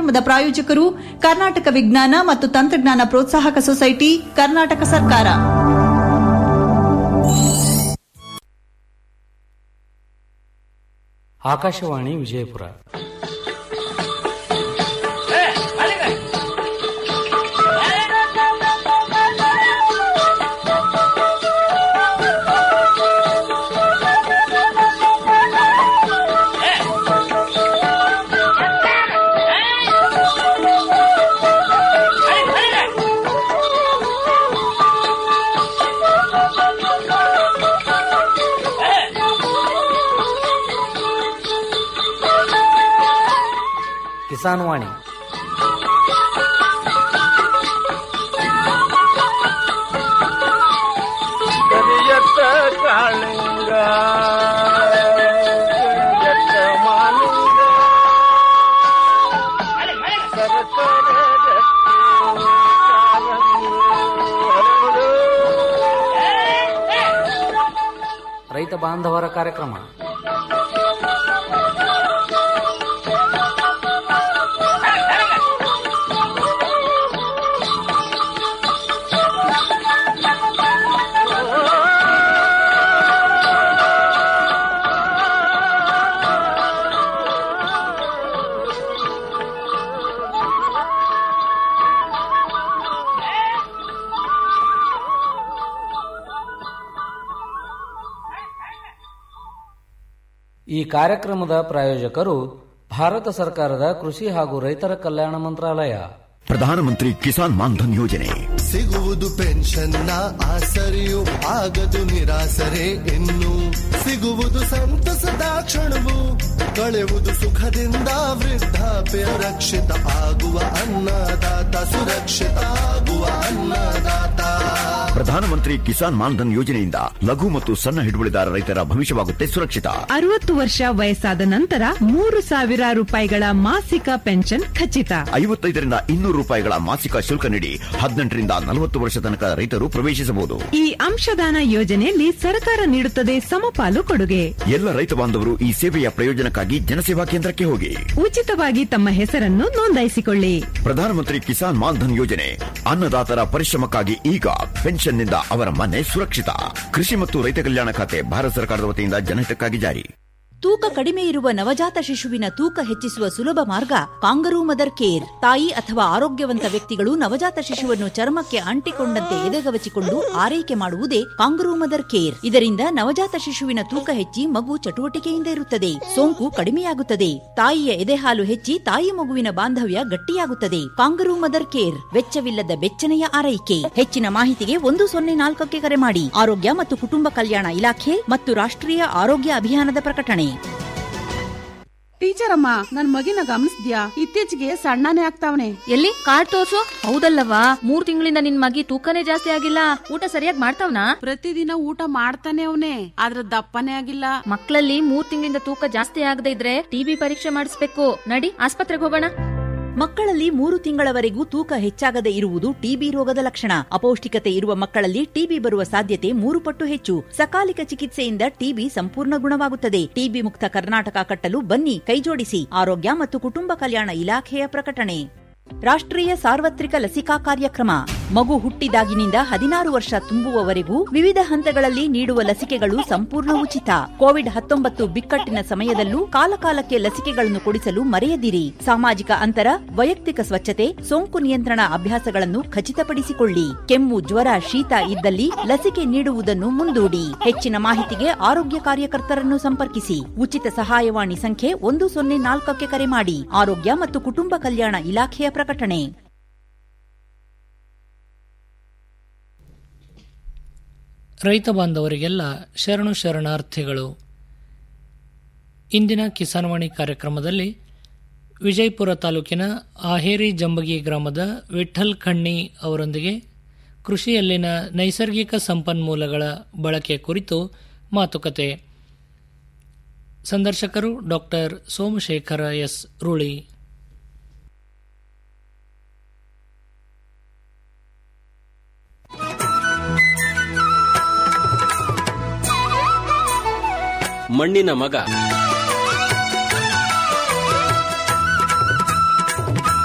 ಕಾರ್ಯಕ್ರಮದ ಪ್ರಾಯೋಜಕರು ಕರ್ನಾಟಕ ವಿಜ್ಞಾನ ಮತ್ತು ತಂತ್ರಜ್ಞಾನ ಪ್ರೋತ್ಸಾಹಕ ಸೊಸೈಟಿ ಕರ್ನಾಟಕ ಸರ್ಕಾರ ಆಕಾಶವಾಣಿ ವಿಜಯಪುರ ಕಿಸಾನ್ ವಾಣಿ ಕರಿಯತ್ತ ಕಾಳಿಂಗ ಕರಿಯತ್ತ ಮಾಲಿಂಗ ಸರಸರ ಗಟ್ಟಿ ಕಾಲಂಗಿ ಹರಡು. ರೈತ ಬಾಂಧವರ ಕಾರ್ಯಕ್ರಮ ಈ ಕಾರ್ಯಕ್ರಮದ ಪ್ರಾಯೋಜಕರು ಭಾರತ ಸರ್ಕಾರದ ಕೃಷಿ ಹಾಗೂ ರೈತರ ಕಲ್ಯಾಣ ಮಂತ್ರಾಲಯ ಪ್ರಧಾನಮಂತ್ರಿ ಕಿಸಾನ್ ಮಾನ್ಧನ್ ಯೋಜನೆ ಸಿಗುವುದು ಪೆನ್ಷನ್ನ ಆಸರೆಯು ಆಗದು ನಿರಾಸರೆ ಇನ್ನು ಸಿಗುವುದು ಸಂತಸದ ಕ್ಷಣವು ಕಳೆವುದು ಸುಖದಿಂದ ವೃದ್ಧಾಪ್ಯ ರಕ್ಷಿತ ಆಗುವ ಅನ್ನದಾತ ಸುರಕ್ಷಿತ ಆಗುವ ಅನ್ನದಾತ ಪ್ರಧಾನಮಂತ್ರಿ ಕಿಸಾನ್ ಮಾನ್ಧನ್ ಯೋಜನೆಯಿಂದ ಲಘು ಮತ್ತು ಸಣ್ಣ ಹಿಡುವಳಿದಾರ ರೈತರ ಭವಿಷ್ಯವಾಗುತ್ತೆ ಸುರಕ್ಷಿತ ಅರವತ್ತು ವರ್ಷ ವಯಸ್ಸಾದ ನಂತರ ಮೂರು ಸಾವಿರ ರೂಪಾಯಿಗಳ ಮಾಸಿಕ ಪೆನ್ಷನ್ ಖಚಿತ ಐವತ್ತೈದರಿಂದ ಇನ್ನೂರು ರೂಪಾಯಿಗಳ ಮಾಸಿಕ ಶುಲ್ಕ ನೀಡಿ ಹದಿನೆಂಟರಿಂದ ನಲವತ್ತು ವರ್ಷ ತನಕ ರೈತರು ಪ್ರವೇಶಿಸಬಹುದು ಈ ಅಂಶದಾನ ಯೋಜನೆಯಲ್ಲಿ ಸರ್ಕಾರ ನೀಡುತ್ತದೆ ಸಮಪಾಲು ಕೊಡುಗೆ ಎಲ್ಲ ರೈತ ಬಾಂಧವರು ಈ ಸೇವೆಯ ಪ್ರಯೋಜನಕ್ಕಾಗಿ ಜನಸೇವಾ ಕೇಂದ್ರಕ್ಕೆ ಹೋಗಿ ಉಚಿತವಾಗಿ ತಮ್ಮ ಹೆಸರನ್ನು ನೋಂದಾಯಿಸಿಕೊಳ್ಳಿ ಪ್ರಧಾನಮಂತ್ರಿ ಕಿಸಾನ್ ಮಾನ್ಧನ್ ಯೋಜನೆ ಅನ್ನದಾತರ ಪರಿಶ್ರಮಕ್ಕಾಗಿ ಈಗ ಪೆನ್ಷನ್ನಿಂದ ಅವರ ಮನೆ ಸುರಕ್ಷಿತ ಕೃಷಿ ಮತ್ತು ರೈತ ಕಲ್ಯಾಣ ಖಾತೆ ಭಾರತ ಸರ್ಕಾರದ ವತಿಯಿಂದ ಜನಹಿತಕ್ಕಾಗಿ ಜಾರಿ ತೂಕ ಕಡಿಮೆ ಇರುವ ನವಜಾತ ಶಿಶುವಿನ ತೂಕ ಹೆಚ್ಚಿಸುವ ಸುಲಭ ಮಾರ್ಗ ಕಾಂಗರೂ ಮದರ್ ಕೇರ್ ತಾಯಿ ಅಥವಾ ಆರೋಗ್ಯವಂತ ವ್ಯಕ್ತಿಗಳು ನವಜಾತ ಶಿಶುವನ್ನು ಚರ್ಮಕ್ಕೆ ಅಂಟಿಕೊಂಡಂತೆ ಎದೆಗವಚಿಕೊಂಡು ಆರೈಕೆ ಮಾಡುವುದೇ ಕಾಂಗರೂ ಮದರ್ ಕೇರ್ ಇದರಿಂದ ನವಜಾತ ಶಿಶುವಿನ ತೂಕ ಹೆಚ್ಚಿ ಮಗು ಚಟುವಟಿಕೆಯಿಂದ ಇರುತ್ತದೆ ಸೋಂಕು ಕಡಿಮೆಯಾಗುತ್ತದೆ ತಾಯಿಯ ಎದೆಹಾಲು ಹೆಚ್ಚಿ ತಾಯಿ ಮಗುವಿನ ಬಾಂಧವ್ಯ ಗಟ್ಟಿಯಾಗುತ್ತದೆ ಕಾಂಗರೂ ಮದರ್ ಕೇರ್ ವೆಚ್ಚವಿಲ್ಲದ ಬೆಚ್ಚನೆಯ ಆರೈಕೆ ಹೆಚ್ಚಿನ ಮಾಹಿತಿಗೆ ಒಂದು ಸೊನ್ನೆ ನಾಲ್ಕಕ್ಕೆ ಕರೆ ಮಾಡಿ ಆರೋಗ್ಯ ಮತ್ತು ಕುಟುಂಬ ಕಲ್ಯಾಣ ಇಲಾಖೆ ಮತ್ತು ರಾಷ್ಟ್ರೀಯ ಆರೋಗ್ಯ ಅಭಿಯಾನದ ಪ್ರಕಟಣೆ ಟೀಚರ್ ಅಮ್ಮ ನನ್ ಮಗಿನ ಗಮನಿಸ್ದ್ಯಾ ಇತ್ತೀಚೆಗೆ ಸಣ್ಣನೇ ಆಗ್ತಾವನೆ ಎಲ್ಲಿ ಕಾರ್ಡ್ ತೋರ್ಸು ಹೌದಲ್ಲವಾ ಮೂರ್ ತಿಂಗಳಿಂದ ನಿನ್ ಮಗಿ ತೂಕನೇ ಜಾಸ್ತಿ ಆಗಿಲ್ಲ ಊಟ ಸರಿಯಾಗಿ ಮಾಡ್ತಾವ್ನಾ ಪ್ರತಿದಿನ ಊಟ ಮಾಡ್ತಾನೆ ಅವನೇ ಆದ್ರ ದಪ್ಪನೇ ಆಗಿಲ್ಲ ಮಕ್ಕಳಲ್ಲಿ ಮೂರ್ ತಿಂಗಳಿಂದ ತೂಕ ಜಾಸ್ತಿ ಆಗದೆ ಇದ್ರೆ ಟಿಬಿ ಪರೀಕ್ಷೆ ಮಾಡಿಸ್ಬೇಕು ನಡಿ ಆಸ್ಪತ್ರೆಗೆ ಹೋಗೋಣ ಮಕ್ಕಳಲ್ಲಿ ಮೂರು ತಿಂಗಳವರೆಗೂ ತೂಕ ಹೆಚ್ಚಾಗದೆ ಇರುವುದು ಟಿಬಿ ರೋಗದ ಲಕ್ಷಣ ಅಪೌಷ್ಟಿಕತೆ ಇರುವ ಮಕ್ಕಳಲ್ಲಿ ಟಿಬಿ ಬರುವ ಸಾಧ್ಯತೆ ಮೂರು ಪಟ್ಟು ಹೆಚ್ಚು ಸಕಾಲಿಕ ಚಿಕಿತ್ಸೆಯಿಂದ ಟಿಬಿ ಸಂಪೂರ್ಣ ಗುಣವಾಗುತ್ತದೆ ಟಿಬಿ ಮುಕ್ತ ಕರ್ನಾಟಕ ಕಟ್ಟಲು ಬನ್ನಿ ಕೈಜೋಡಿಸಿ ಆರೋಗ್ಯ ಮತ್ತು ಕುಟುಂಬ ಕಲ್ಯಾಣ ಇಲಾಖೆಯ ಪ್ರಕಟಣೆ ರಾಷ್ಟ್ರೀಯ ಸಾರ್ವತ್ರಿಕ ಲಸಿಕಾ ಕಾರ್ಯಕ್ರಮ ಮಗು ಹುಟ್ಟಿದಾಗಿನಿಂದ ಹದಿನಾರು ವರ್ಷ ತುಂಬುವವರೆಗೂ ವಿವಿಧ ಹಂತಗಳಲ್ಲಿ ನೀಡುವ ಲಸಿಕೆಗಳು ಸಂಪೂರ್ಣ ಉಚಿತ ಕೋವಿಡ್ ಹತ್ತೊಂಬತ್ತು ಬಿಕ್ಕಟ್ಟಿನ ಸಮಯದಲ್ಲೂ ಕಾಲಕಾಲಕ್ಕೆ ಲಸಿಕೆಗಳನ್ನು ಕೊಡಿಸಲು ಮರೆಯದಿರಿ ಸಾಮಾಜಿಕ ಅಂತರ ವೈಯಕ್ತಿಕ ಸ್ವಚ್ಛತೆ ಸೋಂಕು ನಿಯಂತ್ರಣ ಅಭ್ಯಾಸಗಳನ್ನು ಖಚಿತಪಡಿಸಿಕೊಳ್ಳಿ ಕೆಮ್ಮು ಜ್ವರ ಶೀತ ಇದ್ದಲ್ಲಿ ಲಸಿಕೆ ನೀಡುವುದನ್ನು ಮುಂದೂಡಿ ಹೆಚ್ಚಿನ ಮಾಹಿತಿಗೆ ಆರೋಗ್ಯ ಕಾರ್ಯಕರ್ತರನ್ನು ಸಂಪರ್ಕಿಸಿ ಉಚಿತ ಸಹಾಯವಾಣಿ ಸಂಖ್ಯೆ ಒಂದು ಸೊನ್ನೆ ನಾಲ್ಕಕ್ಕೆ ಕರೆ ಮಾಡಿ ಆರೋಗ್ಯ ಮತ್ತು ಕುಟುಂಬ ಕಲ್ಯಾಣ ಇಲಾಖೆಯ ಪ್ರಕಟಣೆ ರೈತ ಬಾಂಧವರಿಗೆಲ್ಲ ಶರಣು ಶರಣಾರ್ಥಿಗಳು ಇಂದಿನ ಕಿಸಾನ್ವಾಣಿ ಕಾರ್ಯಕ್ರಮದಲ್ಲಿ ವಿಜಯಪುರ ತಾಲೂಕಿನ ಆಹೇರಿ ಜಂಬಗಿ ಗ್ರಾಮದ ವಿಠಲ್ ಖಣ್ಣಿ ಅವರೊಂದಿಗೆ ಕೃಷಿಯಲ್ಲಿನ ನೈಸರ್ಗಿಕ ಸಂಪನ್ಮೂಲಗಳ ಬಳಕೆ ಕುರಿತು ಮಾತುಕತೆ ಸಂದರ್ಶಕರು ಡಾಕ್ಟರ್ ಸೋಮಶೇಖರ ಎಸ್ ರೂಳಿ ಮಣ್ಣಿನ ಮಗ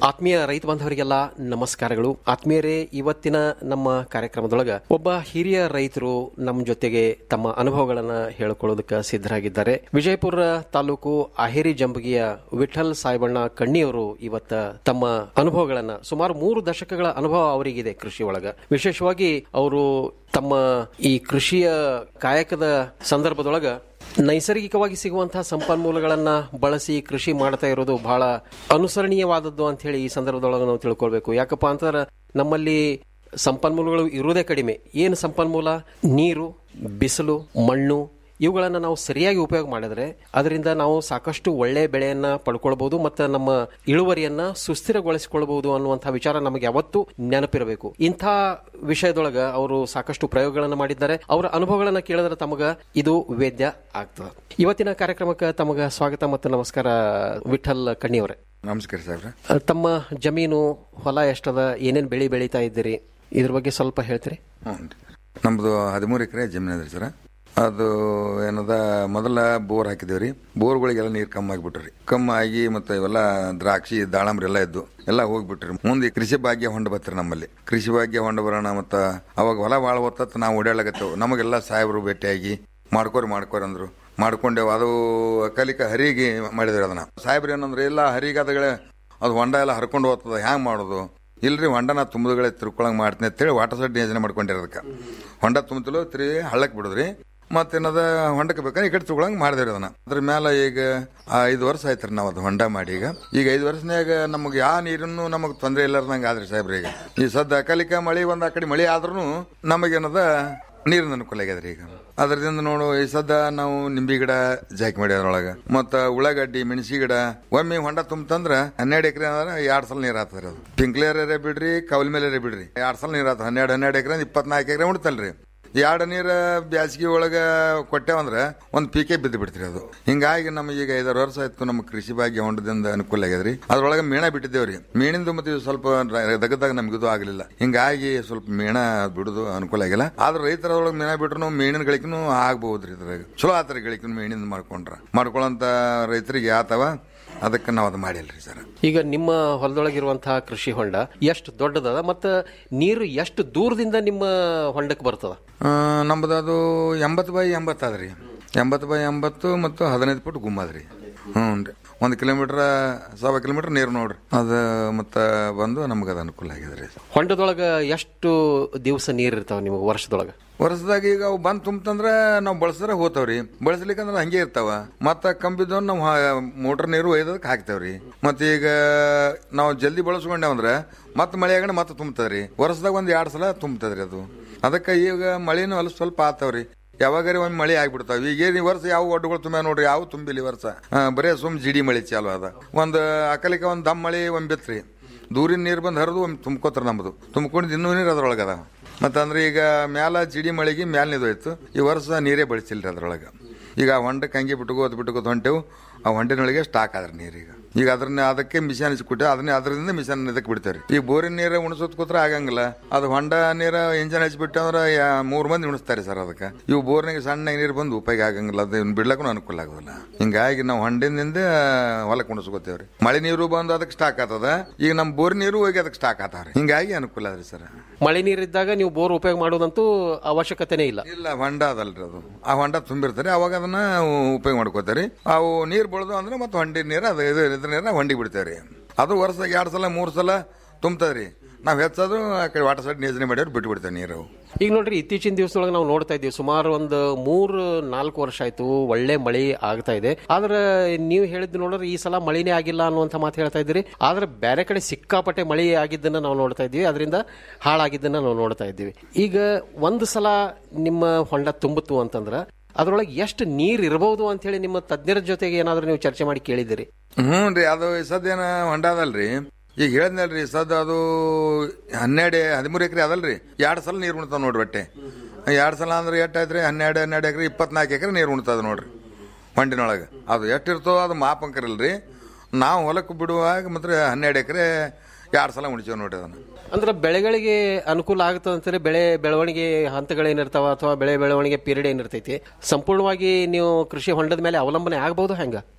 ಆತ್ಮೀಯ ರೈತ ಬಾಂಧವರಿಗೆಲ್ಲ ನಮಸ್ಕಾರಗಳು ಆತ್ಮೀಯರೇ ಇವತ್ತಿನ ನಮ್ಮ ಕಾರ್ಯಕ್ರಮದೊಳಗ ಒಬ್ಬ ಹಿರಿಯ ರೈತರು ನಮ್ಮ ಜೊತೆಗೆ ತಮ್ಮ ಅನುಭವಗಳನ್ನ ಹೇಳಿಕೊಳ್ಳೋದಕ್ಕೆ ಸಿದ್ಧರಾಗಿದ್ದಾರೆ ವಿಜಯಪುರ ತಾಲೂಕು ಅಹೇರಿ ಜಂಬಗಿಯ ವಿಠಲ್ ಸಾಯಿಬಣ್ಣ ಕಣ್ಣಿಯವರು ಇವತ್ತ ತಮ್ಮ ಅನುಭವಗಳನ್ನ ಸುಮಾರು ಮೂರು ದಶಕಗಳ ಅನುಭವ ಅವರಿಗಿದೆ ಕೃಷಿ ಒಳಗ ವಿಶೇಷವಾಗಿ ಅವರು ತಮ್ಮ ಈ ಕೃಷಿಯ ಕಾಯಕದ ಸಂದರ್ಭದೊಳಗ ನೈಸರ್ಗಿಕವಾಗಿ ಸಿಗುವಂತಹ ಸಂಪನ್ಮೂಲಗಳನ್ನ ಬಳಸಿ ಕೃಷಿ ಮಾಡ್ತಾ ಇರೋದು ಬಹಳ ಅನುಸರಣೀಯವಾದದ್ದು ಅಂತ ಹೇಳಿ ಈ ಸಂದರ್ಭದೊಳಗೆ ನಾವು ತಿಳ್ಕೊಳ್ಬೇಕು ಯಾಕಪ್ಪ ಅಂತಂದ್ರೆ ನಮ್ಮಲ್ಲಿ ಸಂಪನ್ಮೂಲಗಳು ಇರುವುದೇ ಕಡಿಮೆ ಏನು ಸಂಪನ್ಮೂಲ ನೀರು ಬಿಸಿಲು ಮಣ್ಣು ಇವುಗಳನ್ನು ನಾವು ಸರಿಯಾಗಿ ಉಪಯೋಗ ಮಾಡಿದ್ರೆ ಅದರಿಂದ ನಾವು ಸಾಕಷ್ಟು ಒಳ್ಳೆ ಬೆಳೆಯನ್ನ ಪಡ್ಕೊಳ್ಬಹುದು ಮತ್ತು ನಮ್ಮ ಇಳುವರಿಯನ್ನ ಸುಸ್ಥಿರಗೊಳಿಸಿಕೊಳ್ಬಹುದು ಅನ್ನುವಂಥ ವಿಚಾರ ನಮಗೆ ಯಾವತ್ತೂ ನೆನಪಿರಬೇಕು ಇಂಥ ವಿಷಯದೊಳಗ ಅವರು ಸಾಕಷ್ಟು ಪ್ರಯೋಗಗಳನ್ನು ಮಾಡಿದ್ದಾರೆ ಅವರ ಅನುಭವಗಳನ್ನ ಕೇಳಿದ್ರೆ ತಮಗ ಇದು ವೇದ್ಯ ಆಗ್ತದೆ ಇವತ್ತಿನ ಕಾರ್ಯಕ್ರಮಕ್ಕೆ ತಮಗ ಸ್ವಾಗತ ಮತ್ತು ನಮಸ್ಕಾರ ವಿಠಲ್ ಕಣ್ಣಿಯವರೇ ನಮಸ್ಕಾರ ಸಾಹೇಬ್ರ ಅಹ್, ತಮ್ಮ ಜಮೀನು ಹೊಲ ಎಷ್ಟದ ಏನೇನ್ ಬೆಳಿ ಬೆಳೀತಾ ಇದ್ದೀರಿ ಇದ್ರ ಬಗ್ಗೆ ಸ್ವಲ್ಪ ಹೇಳ್ತೀರಿ ಹ್ಞೂ ನಮ್ದು ಹದಿಮೂರು ಎಕರೆ ಜಮೀನು ಅದ್ರಿ ಸರ್ ಅದು ಏನದ ಮೊದಲ ಬೋರ್ ಹಾಕಿದೇವ್ರಿ ಬೋರ್ಗಳಿಗೆಲ್ಲ ನೀರು ಕಮ್ಮಿ ಆಗಿಬಿಟ್ರಿ ಕಮ್ಮಿ ಆಗಿ ಮತ್ತೆ ಇವೆಲ್ಲ ದ್ರಾಕ್ಷಿ ದಾಳಂಬ್ರಿ ಎಲ್ಲ ಇದ್ದು ಎಲ್ಲ ಹೋಗ್ಬಿಟ್ರಿ ಮುಂದೆ ಕೃಷಿ ಭಾಗ್ಯ ಹೊಂಡ ಬತ್ರಿ ನಮ್ಮಲ್ಲಿ ಕೃಷಿ ಭಾಗ್ಯ ಹೊಂಡ ಬರೋಣ ಮತ್ತ ಅವಾಗ ಹೊಲ ಭಾಳ ಹೊತ್ತ ನಾವು ಓಡಾಡ್ಲಕತ್ತೇವು ನಮಗೆಲ್ಲ ಸಾಹೇಬರು ಭೇಟಿಯಾಗಿ ಮಾಡ್ಕೋರಿ ಮಾಡ್ಕೋರಿ ಅಂದ್ರು ಮಾಡ್ಕೊಂಡೇವು ಅದು ಕಲಿಕ ಹರಿಗೆ ಮಾಡಿದ್ರಿ ಅದನ್ನ ಸಾಹೇಬ್ರು ಏನಂದ್ರೆ ಇಲ್ಲ ಹರಿಗೆ ಅದಗಳೇ ಅದು ಹೊಂಡ ಎಲ್ಲ ಹರ್ಕೊಂಡು ಹೋಗ್ತದ ಹ್ಯಾಂಗ್ ಮಾಡೋದು ಇಲ್ರಿ ಹೊಂಡ ನಾ ತುಂಬುದುಗಳೇ ತಿರ್ಕೊಳಂಗ್ ಮಾಡ್ತೀನಿ ಅಂತೇಳಿ ವಾಟರ್ ಸೆಟ್ ಯೋಜನೆ ಮಾಡ್ಕೊಂಡಿರೋದಕ್ಕೆ ಹೊಂಡ ತುಂಬತಿಲು ತಿರುಗಿ ಹಳ್ಳಕ್ ಬಿಡುದ್ರಿ ಮತ್ತೇನದ ಹೊಂಡಕ್ಕೆ ಬೇಕಾದ್ರೆ ಈ ಕಡೆ ತಗೊಳಂಗ್ ಮಾಡಿದ್ರಿ ಅದನ್ನ ಅದ್ರ ಮೇಲೆ ಈಗ ಆ ಐದು ವರ್ಷ ಆಯ್ತ್ರಿ ನಾವು ಅದು ಹೊಂಡ ಮಾಡಿ ಈಗ ಈಗ ಐದು ವರ್ಷನ್ಯಾಗ ನಮಗೆ ಯಾವ ನೀರನ್ನು ನಮಗೆ ತೊಂದರೆ ಇಲ್ಲಾರ್ದಂಗ ಆದ್ರಿ ಸಾಹೇಬ್ರಿ ಈಗ ಈ ಸದ್ದ ಅಕಾಲಿಕ ಮಳಿ ಒಂದ್ ಆ ಕಡೆ ಮಳಿ ಆದ್ರೂ ನಮಗೇನದ ನೀರಿನ ಅನುಕೂಲ ಆಗ್ಯದ್ರಿ ಈಗ ಅದರಿಂದ ನೋಡು ಈ ಸದ್ದ ನಾವು ನಿಂಬಿ ಗಿಡ ಜಾಕಿ ಮಾಡಿ ಅದ್ರೊಳಗ ಮತ್ತ ಉಳ್ಳಾಗಡ್ಡಿ ಮೆಣಸಿ ಗಿಡ ಒಮ್ಮೆ ಹೊಂಡ ತುಂಬತಂದ್ರ ಹನ್ನೆರಡು ಎಕರೆ ಅಂದ್ರೆ ಎರಡ್ ಸಲ ನೀರ್ ಆತದ್ರಿ ಅದು ಪಿಂಕ್ಲೇರ್ ಬಿಡ್ರಿ ಕೌಲ್ ಮೇಲೆ ಬಿಡ್ರಿ ಎರಡ್ ಸಲ ನೀರ್ ಆತ ಹನ್ನೆರಡು ಹನ್ನೆರಡು ಎಕರೆ ಇಪ್ಪತ್ನಾಲ್ಕು ಎಕರೆ ಉಣ್ತಲ್ರಿ ಎರಡು ನೀರ ಬ್ಯಾಸಿಗೆ ಒಳಗ ಕೊಟ್ಟೇವಂದ್ರ ಒಂದ್ ಪೀಕೆ ಬಿದ್ದು ಬಿಡ್ತೀರಿ ಅದು ಹಿಂಗಾಗಿ ನಮಗೆ ಈಗ ಐದಾರು ವರ್ಷ ಆಯ್ತು ನಮ್ಮ ಕೃಷಿ ಭಾಗ್ಯ ಹೊಂಡದಿಂದ ಅನುಕೂಲ ಆಗ್ಯದ್ರಿ ಅದ್ರೊಳಗ ಮೀಣ ಬಿಟ್ಟಿದ್ದೇವ್ರಿ ಮೀನಿಂದು ಮತ್ತೆ ಇವು ಸ್ವಲ್ಪ ದಗದಾಗ ನಮ್ಗೆ ಇದು ಆಗಲಿಲ್ಲ ಹಿಂಗಾಗಿ ಸ್ವಲ್ಪ ಮೀಣ ಬಿಡುದು ಅನುಕೂಲ ಆಗಿಲ್ಲ ಆದ್ರೆ ರೈತರೊಳಗೆ ಮೀನ ಬಿಟ್ರು ಮೀನಿನ ಗಳಿಕೆನೂ ಆಗ್ಬಹುದ್ರಿ ಇದ್ರಾಗ ಚಲೋ ಆತರ ಗಳಿಕೆನು ಮೀನಿಂದ ಮಾಡ್ಕೊಂಡ್ರ ಮಾಡ್ಕೊಳ್ಳಂತ ರೈತರಿಗೆ ಆತವ ಅದಕ್ಕೆ ನಾವು ಅದು ಮಾಡಿಲ್ರಿ ಸರ್ ಈಗ ನಿಮ್ಮ ಹೊಲದೊಳಗಿರುವಂತಹ ಕೃಷಿ ಹೊಂಡ ಎಷ್ಟು ದೊಡ್ಡದದ ಮತ್ತು ನೀರು ಎಷ್ಟು ದೂರದಿಂದ ನಿಮ್ಮ ಹೊಂಡಕ್ಕೆ ಬರ್ತದ ಆ, ನಮ್ದು ಅದು ಎಂಬತ್ತು ಬೈ ಎಂಬತ್ತು ಅದ್ರಿ ಎಂಬತ್ತು ಬೈ ಎಂಬತ್ತು ಮತ್ತು ಹದಿನೈದು ಫುಟ್ ಗುಮ್ಮದ್ರಿ ಹ್ಞೂ ರೀ ಒಂದು ಕಿಲೋಮೀಟರ್ ಸಾವಿರ ಕಿಲೋಮೀಟರ್ ನೀರು ನೋಡ್ರಿ ಅದು ಮತ್ತೆ ಬಂದು ನಮ್ಗೆ ಅದು ಅನುಕೂಲ ಆಗಿದೆ ರೀ ಹೊಂಡದೊಳಗ ಎಷ್ಟು ದಿವಸ ನೀರು ಇರ್ತಾವ ನಿಮಗೆ ವರ್ಷದೊಳಗ ವರ್ಷದಾಗ ಈಗ ಅವು ಬಂದ್ ತುಂಬತಂದ್ರ ನಾವು ಬಳಸಿದ್ರೆ ಹೋತಾವ್ರಿ ಬಳಸ್ಲಿಕ್ಕಂದ್ರ ಹಂಗೆ ಇರ್ತಾವ ಮತ್ತ ಕಂಬಿದ್ದು ನಾವು ಮೋಟರ್ ನೀರು ಒಯ್ದದಕ್ಕೆ ಹಾಕ್ತೇವ್ರಿ ಮತ್ತೆ ಈಗ ನಾವು ಜಲ್ದಿ ಬಳಸ್ಕೊಂಡೇವಂದ್ರ ಮತ್ತೆ ಮಳೆ ಆಗಣ ಮತ್ತೆ ತುಂಬ್ತದ್ರಿ ವರ್ಷದಾಗ ಒಂದ್ ಎರಡ್ ಸಲ ತುಂಬ್ತದ್ರಿ ಅದು ಅದಕ್ಕೆ ಈಗ ಮಳಿನೂ ಅಲ್ಲಿ ಸ್ವಲ್ಪ ಆತವ್ರಿ ಯಾವಾಗಾರಿ ಒಮ್ಮೆ ಮಳೆ ಆಗ್ಬಿಡ್ತಾವ ಈಗ ಈ ವರ್ಷ ಯಾವ ಒಡ್ಡುಗಳು ತುಂಬ ನೋಡ್ರಿ ಯಾವ ತುಂಬಿಲ್ಲ ಈ ವರ್ಷ ಆ, ಬರೇ ಸುಮ್ ಜಿಡಿ ಮಳಿ ಚಾಲು ಅದ ಒಂದ್ ಅಕಲಿಕ ಒಂದ್ ದಮ್ ಮಳಿ ಒಮ್ಮೆ ಬಿತ್ರಿ ದೂರಿನ ನೀರು ಬಂದು ಹರಿದು ಒಮ್ಮೆ ತುಂಬ್ಕೋತಾರ ನಮ್ದು ತುಂಬ್ಕೊಂಡು ಇನ್ನೂ ನೀರು ಅದ್ರೊಳಗೆ ಅದಾವ ಮತ್ತಂದ್ರೆ ಈಗ ಮ್ಯಾಲ ಜಿಡಿ ಮಳೆಗೆ ಮ್ಯಾಲ ನಿದೋಯ್ತು ಈ ವರ್ಷ ನೀರೇ ಬಳಸಿಲ್ರಿ ಅದ್ರೊಳಗೆ ಈಗ ಆ ಹೊಂಡಕ್ಕೆ ಹಂಗೆ ಬಿಟ್ಕೋತ ಬಿಟ್ಕೋತ ಹೊಂಟೆವು ಆ ಹೊಂಡಿನೊಳಗೆ ಸ್ಟಾಕ್ ಆದ್ರಿ ನೀರೀಗ ಈಗ ಅದ್ರನ್ನ ಅದಕ್ಕೆ ಮಿಷನ್ ಹಚ್ಕೊಟ್ಟೆ ಅದನ್ನ ಅದರಿಂದ ಮಿಷನ್ ಇದಕ್ಕೆ ಬಿಡ್ತೇವ್ರಿ ಈ ಬೋರಿನ ನೀರು ಉಣಿಸೋದ್ ಕೂತ್ರ ಆಗಂಗಿಲ್ಲ ಅದು ಹೊಂಡ ನೀರ ಇಂಜನ್ ಹಚ್ಬಿಟ್ಟು ಅಂದ್ರೆ ಯಾ- ಮೂರ್ ಮಂದಿ ಉಣಿಸ್ತಾರೆ ಸರ್ ಅದಕ್ಕೆ ಇವು ಬೋರ್ನಾಗ ಸಣ್ಣ ನೀರು ಬಂದು ಉಪಯೋಗ ಆಗಂಗಿಲ್ಲ ಅದು ಬಿಡ್ಲಕ್ಕೂ ಅನುಕೂಲ ಆಗೋದಿಲ್ಲ ಹಿಂಗಾಗಿ ನಾವು ಹೊಂಡಿನಿಂದ ಹೊಲಕ್ಕೆ ಉಣಿಸ್ಕೋತೇವ್ರಿ ಮಳೆ ನೀರು ಬಂದು ಅದಕ್ಕೆ ಸ್ಟಾಕ್ ಆಗ್ತದ ಈಗ ನಮ್ಮ ಬೋರ್ ನೀರು ಹೋಗಿ ಅದಕ್ಕೆ ಸ್ಟಾಕ್ ಆತಾವ್ರಿ ಹಿಂಗಾಗಿ ಅನುಕೂಲ ಅದ್ರಿ ಸರ್ ಮಳೆ ನೀರಿದ್ದಾಗ ನೀವು ಬೋರ್ ಉಪಯೋಗ ಮಾಡೋದಂತೂ ಅವಶ್ಯಕತೆನೇ ಇಲ್ಲ ಇಲ್ಲ ಹೊಂಡ ಅದಲ್ರಿ ಅದು ಆ ಹೊಂಡ ತುಂಬಿರ್ತಾರೆ ಅವಾಗ ಅದನ್ನ ಉಪಯೋಗ ಮಾಡ್ಕೋತಾರೆ ಅವು ನೀರು ಬಳ್ದು ಅಂದ್ರೆ ಮತ್ತೆ ಹೊಂಡಿ ನೀರು ಅದು ಇದು ಇದ್ರ ನೀರ ಹೊಂಡಿ ಬಿಡ್ತೇವ್ರಿ ಅದು ವರ್ಷದಾಗ ಎರಡು ಸಲ ಮೂರು ಸಲ ತುಂಬ್ತದ್ರಿ ನಾವು ಹೆಚ್ಚೋದು ಆ ಕಡೆ ವಾಟರ್ ಸೈಡ್ ಯೋಜನೆ ಮಾಡ್ಯಾರ ಬಿಟ್ಟು ಬಿಡ್ತೇವೆ ನೀರು ಈಗ ನೋಡ್ರಿ ಇತ್ತೀಚಿನ ದಿವಸದೊಳಗೆ ನಾವು ನೋಡ್ತಾ ಇದ್ದೀವಿ ಸುಮಾರು ಒಂದು ಮೂರು ನಾಲ್ಕು ವರ್ಷ ಆಯ್ತು ಒಳ್ಳೆ ಮಳೆ ಆಗ್ತಾ ಇದೆ ಆದ್ರೆ ನೀವು ಹೇಳಿದ್ ನೋಡಿದ್ರೆ ಈ ಸಲ ಮಳೆನೇ ಆಗಿಲ್ಲ ಅನ್ನುವಂಥ ಮಾತು ಹೇಳ್ತಾ ಇದ್ದೀರಿ ಆದ್ರೆ ಬೇರೆ ಕಡೆ ಸಿಕ್ಕಾಪಟ್ಟೆ ಮಳೆ ಆಗಿದ್ದನ್ನ ನಾವು ನೋಡ್ತಾ ಇದ್ದೀವಿ ಅದರಿಂದ ಹಾಳಾಗಿದ್ದನ್ನ ನಾವು ನೋಡ್ತಾ ಇದ್ದೀವಿ ಈಗ ಒಂದು ಸಲ ನಿಮ್ಮ ಹೊಂಡ ತುಂಬಿತು ಅಂತಂದ್ರ ಅದ್ರೊಳಗೆ ಎಷ್ಟು ನೀರ್ ಇರಬಹುದು ಅಂತ ಹೇಳಿ ನಿಮ್ಮ ತಜ್ಞರ ಜೊತೆಗೆ ಏನಾದ್ರೂ ನೀವು ಚರ್ಚೆ ಮಾಡಿ ಕೇಳಿದಿರಿ ಹ್ಞೂ ರೀ ಅದು ಈ ಸದ್ಯ ಏನ ಹೊಂಡ ಅದಲ್ರಿ ಈಗ ಹೇಳಿದ್ನಲ್ರಿ ಸದ್ ಅದು ಹನ್ನೆರಡು ಹದಿಮೂರು ಎಕರೆ ಅದಲ್ರಿ ಎರಡು ಸಲ ನೀರು ಉಣ್ತಾವ ನೋಡ್ರಿ ಬಟ್ಟೆ ಎರಡು ಸಲ ಅಂದ್ರೆ ಎಷ್ಟು ಆಯ್ತ್ರಿ ಹನ್ನೆರಡು ಹನ್ನೆರಡು ಎಕರೆ ಇಪ್ಪತ್ನಾಲ್ಕು ಎಕರೆ ನೀರು ಉಣ್ತದ ನೋಡ್ರಿ ಹೊಂಡಿನೊಳಗೆ ಅದು ಎಷ್ಟಿರ್ತೋ ಅದು ಮಾಪಂಕರಿಲ್ರಿ ನಾವು ಹೊಲಕ್ಕೆ ಬಿಡುವಾಗ ಮಾತ್ರ ಹನ್ನೆರಡು ಎಕರೆ ಎರಡು ಸಲ ಉಣಿಸೇವ್ ನೋಡ್ರಿ ಅದನ್ನ ಅಂದ್ರೆ ಬೆಳೆಗಳಿಗೆ ಅನುಕೂಲ ಆಗುತ್ತೆ ಅಂತಾರೆ ಬೆಳೆ ಬೆಳವಣಿಗೆ ಹಂತಗಳೇನಿರ್ತಾವ ಅಥವಾ ಬೆಳೆ ಬೆಳವಣಿಗೆ ಪೀರಿಯಡ್ ಏನಿರ್ತೈತಿ ಸಂಪೂರ್ಣವಾಗಿ ನೀವು ಕೃಷಿ ಹೊಂಡದ ಮೇಲೆ ಅವಲಂಬನೆ ಆಗಬಹುದು ಹೆಂಗ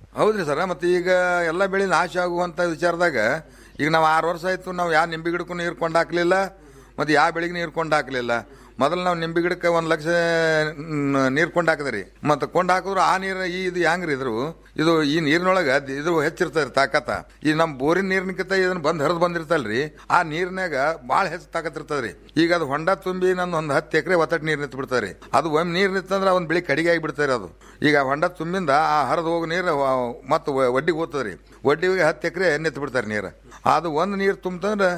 ಹೌದ್ರಿ ಸರ್ ಮತ್ತೆ ಈಗ ಎಲ್ಲ ಬೆಳೆ ನಾಶ ಆಗುವಂತ ವಿಚಾರದಾಗ ಈಗ ನಾವು ಆರು ವರ್ಷ ಆಯ್ತು ನಾವು ಯಾವ ನಿಂಬೆ ಗಿಡಕ್ಕೂ ನೀರು ಕೊಂಡು ಹಾಕ್ಲಿಲ್ಲ ಮತ್ತೆ ಯಾವ ಬೆಳೆಗೆ ನೀರು ಕೊಂಡು ಹಾಕ್ಲಿಲ್ಲ ಮೊದಲು ನಾವು ನಿಂಬೆ ಗಿಡಕ್ಕೆ ಒಂದು ಲಕ್ಷ ನೀರು ಕೊಂಡು ಹಾಕಿದ್ರಿ ಮತ್ತೆ ಕೊಂಡು ಹಾಕಿದ್ರು ಆ ನೀರು ಈ ಇದು ಹೆಂಗ್ರಿ ಇದ್ರು ಇದು ಈ ನೀರಿನೊಳಗ ಇದು ಹೆಚ್ಚಿರ್ತದ್ರಿ ತಾಕತ್ತ ಈ ನಮ್ಮ ಬೋರಿನ ನೀರಿನಕಿಂತ ಇದನ್ನ ಬಂದ್ ಹರಿದು ಬಂದಿರ್ತಲ್ರಿ ಆ ನೀರ್ನಾಗ ಭಾಳ ಹೆಚ್ಚು ತಾಕತ್ ಇರ್ತದ್ರಿ ಈಗ ಅದು ಹೊಂಡ ತುಂಬಿ ನಂದು ಒಂದು ಹತ್ತು ಎಕರೆ ಒತ್ತಟ್ಟು ನೀರು ನಿಂತು ಬಿಡ್ತಾರಿ ಅದು ಒಮ್ಮೆ ನೀರು ನಿಂತಂದ್ರೆ ಒಂದು ಬೆಳೆ ಕಡಿಗೆ ಆಗಿ ಬಿಡ್ತಾರೆ ಅದು ಈಗ ಹೊಂಡ ತುಂಬಿಂದ ಆ ಹರಿದು ಹೋಗೋ ನೀರು ಮತ್ತೆ ಒಡ್ಡಿಗೆ ಹೋಗ್ತದ್ರಿ ಒಡ್ಡಿಗೆ ಹತ್ತು ಎಕರೆ ನಿಂತು ಬಿಡ್ತಾರೆ ನೀರು ಅದು ಒಂದು ನೀರು ತುಂಬತಂದ್ರೆ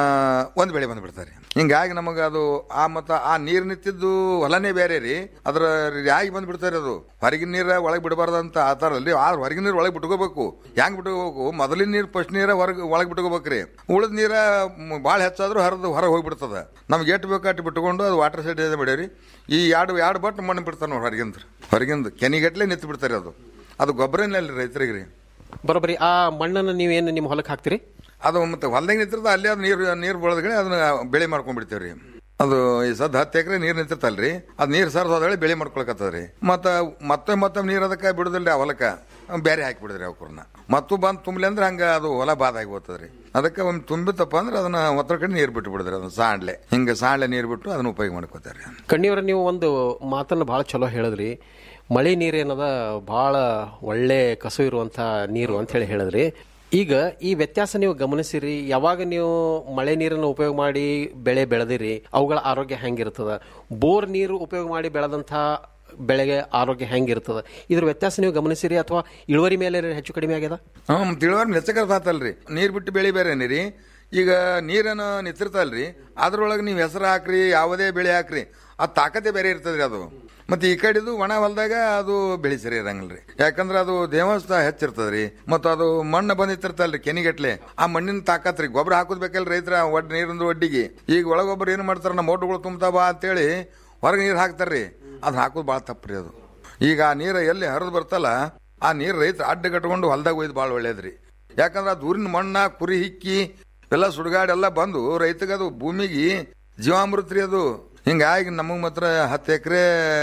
ಒಂದು ಬೆಳೆ ಬಂದ್ಬಿಡ್ತಾರೆ ಹಿಂಗಾಗಿ ನಮಗೆ ಅದು ಆ ಮತ್ತು ಆ ನೀರು ನಿಂತಿದ್ದು ಹೊಲನೇ ಬೇರೆ ರೀ ಅದ್ರ ಯಾಗಿ ಬಂದ್ಬಿಡ್ತಾರೆ ಅದು ಹೊರಗಿನ ನೀರ ಒಳಗೆ ಬಿಡಬಾರ್ದಂತ ಆ ಥರ ಅಲ್ರಿ ಆ ಹೊರಗಿನ ನೀರು ಒಳಗೆ ಬಿಟ್ಕೋಬೇಕು ಹೆಂಗ್ ಬಿಟ್ಕೋಬೇಕು ಮೊದಲಿನ ನೀರು ಫಸ್ಟ್ ನೀರ ಹೊರಗೆ ಒಳಗೆ ಬಿಟ್ಕೋಬೇಕ್ರಿ ಉಳಿದ ನೀರ ಭಾಳ ಹೆಚ್ಚಾದ್ರೂ ಹರಿದು ಹೊರಗೆ ಹೋಗ್ಬಿಡ್ತದ ನಮ್ಗೆ ಎಷ್ಟು ಬೇಕು ಅಟ್ಟು ಬಿಟ್ಕೊಂಡು ಅದು ವಾಟರ್ ಸೈಡ್ ಬಿಡೇರಿ ಈ ಎರಡು ಎರಡು ಬಟ್ ಮಣ್ಣು ಬಿಡ್ತಾರೆ ನೋಡಿ ಹೊರಗಿಂದ ಹೊರಗಿಂದ ಕೆನಿಗಟ್ಲೆ ನಿಂತು ಬಿಡ್ತಾರೆ ಅದು ಅದು ಗೊಬ್ಬರನೇ ಅಲ್ರಿ ರೈತರಿಗೆ ರೀ ಬರೋಬ್ಬರಿ ಆ ಮಣ್ಣನ್ನು ನೀವೇನು ನಿಮ್ಮ ಹೊಲಕ್ಕೆ ಹಾಕ್ತೀರಿ ಅದು ಮತ್ತೆ ಹೊಲ್ದಾಗ ನಿಂತಿರ್ತದ ಅಲ್ಲಿ ಅದು ನೀರು ನೀರು ಬೆಳೆದ್ಗಡೆ ಅದನ್ನ ಬೆಳೆ ಮಾಡ್ಕೊಂಡ್ಬಿಡ್ತೇವ್ರಿ ಅದು ಈ ಸದ್ ಹತ್ತು ಎಕರೆ ನೀರು ನಿಂತಿರ್ತಲ್ರಿ ಅದು ನೀರು ಸರ್ಸೋದ್ಗಡೆ ಬೆಳೆ ಮಾಡ್ಕೊಳಕತ್ತದ್ರಿ ಮತ್ತೆ ಮತ್ತೆ ಮತ್ತೆ ನೀರು ಅದಕ್ಕೆ ಬಿಡುದಿಲ್ರಿ ಆ ಹೊಲಕ್ಕ ಬೇರೆ ಹಾಕಿ ಬಿಡಿದ್ರಿ ಅವಕ್ರನ್ನ ಮತ್ತು ಬಂದು ತುಂಬಲಿ ಅಂದ್ರೆ ಹಂಗ ಅದು ಹೊಲ ಬಾದಾಗಿ ಹೋಗ್ತದ್ರಿ ಅದಕ್ಕೆ ಒಮ್ಮೆ ತುಂಬಿತಪ್ಪ ಅಂದ್ರೆ ಅದನ್ನ ಒತ್ತರ ಕಡೆ ನೀರು ಬಿಟ್ಟು ಬಿಡಿದ್ರಿ ಅದನ್ನ ಸಾಂಡ್ಲೆ ಹಿಂಗೆ ಸಾಂಡ್ಲೆ ನೀರು ಬಿಟ್ಟು ಅದನ್ನ ಉಪಯೋಗ ಮಾಡ್ಕೋತಾರೆ ಕಣ್ಣಿಯವರ ನೀವು ಒಂದು ಮಾತನ್ನು ಭಾಳ ಚಲೋ ಹೇಳಿದ್ರಿ ಮಳೆ ನೀರೇನದ ಭಾಳ ಒಳ್ಳೆ ಕಸು ಇರುವಂಥ ನೀರು ಅಂತ ಹೇಳಿ ಹೇಳಿದ್ರಿ ಈಗ ಈ ವ್ಯತ್ಯಾಸ ನೀವು ಗಮನಿಸಿರಿ ಯಾವಾಗ ನೀವು ಮಳೆ ನೀರನ್ನು ಉಪಯೋಗ ಮಾಡಿ ಬೆಳೆ ಬೆಳೆದಿರಿ ಅವುಗಳ ಆರೋಗ್ಯ ಹೆಂಗಿರ್ತದ ಬೋರ್ ನೀರು ಉಪಯೋಗ ಮಾಡಿ ಬೆಳೆದಂಥ ಬೆಳೆಗೆ ಆರೋಗ್ಯ ಹೆಂಗಿರ್ತದ ಇದ್ರ ವ್ಯತ್ಯಾಸ ನೀವು ಗಮನಿಸಿರಿ ಅಥವಾ ಇಳುವರಿ ಮೇಲೆ ಹೆಚ್ಚು ಕಡಿಮೆ ಆಗ್ಯದ ಹ್ಮ್ ತಿಳುವರ್ ನೆಚ್ಚಕಲ್ರಿ ನೀರ್ ಬಿಟ್ಟು ಬೆಳಿ ಬೇರೆನಿ ರೀ ಈಗ ನೀರನ್ನು ನಿಂತಿರ್ತಲ್ರಿ ಅದ್ರೊಳಗೆ ನೀವು ಹೆಸರು ಹಾಕ್ರಿ ಯಾವುದೇ ಬೆಳೆ ಹಾಕ್ರಿ ಅದು ತಾಕತೆ ಬೇರೆ ಇರ್ತದ್ರಿ ಅದು ಮತ್ತೆ ಈ ಕಡೆದು ಒಣ ಹೊಲದಾಗ ಅದು ಬೆಳಿ ಸರಿ ಇರಂಗಿಲ್ರಿ ಯಾಕಂದ್ರೆ ಅದು ದೇವಸ್ಥ ಹೆಚ್ಚಿರ್ತದ್ರಿ ಮತ್ತು ಅದು ಮಣ್ಣು ಬಂದಿತ್ತಿರ್ತಲ್ರಿ ಕೆನಿಗಟ್ಲೆ ಆ ಮಣ್ಣಿನ ತಾಕತ್ರಿ ಗೊಬ್ಬರ ಹಾಕೋದ್ ಬೇಕಲ್ರಿ ರೈತರ ಒಡ್ ನೀರಿಂದು ಒಡ್ಡಿಗೆ ಈಗ ಒಳಗೊಬ್ಬರು ಏನ್ ಮಾಡ್ತಾರ ನಮ್ಮ ಮೋಟುಗಳು ತುಂಬ್ತಾವ ಅಂತೇಳಿ ಹೊರಗೆ ನೀರು ಹಾಕ್ತಾರ್ರಿ ಅದು ಹಾಕೋದು ಭಾಳ ತಪ್ಪ್ರಿ ಅದು ಈಗ ಆ ನೀರು ಎಲ್ಲಿ ಹರಿದು ಬರ್ತಲ್ಲ ಆ ನೀರು ರೈತ ಅಡ್ಡ ಕಟ್ಕೊಂಡು ಹೊಲ್ದಾಗ ಒಯ್ದು ಭಾಳ ಒಳ್ಳೇದ್ರಿ ಯಾಕಂದ್ರೆ ಆ ದೂರಿನ ಮಣ್ಣ ಕುರಿ ಹಿಕ್ಕಿ ಎಲ್ಲ ಸುಡುಗಾಡು ಎಲ್ಲ ಬಂದು ರೈತಗೆ ಅದು ಭೂಮಿಗೆ ಜೀವಾಮೃತ ರೀ ಅದು ಹಿಂಗಾಗಿ ನಮಗ್ ಮಾತ್ರ ಹತ್ತು ಎಕರೆ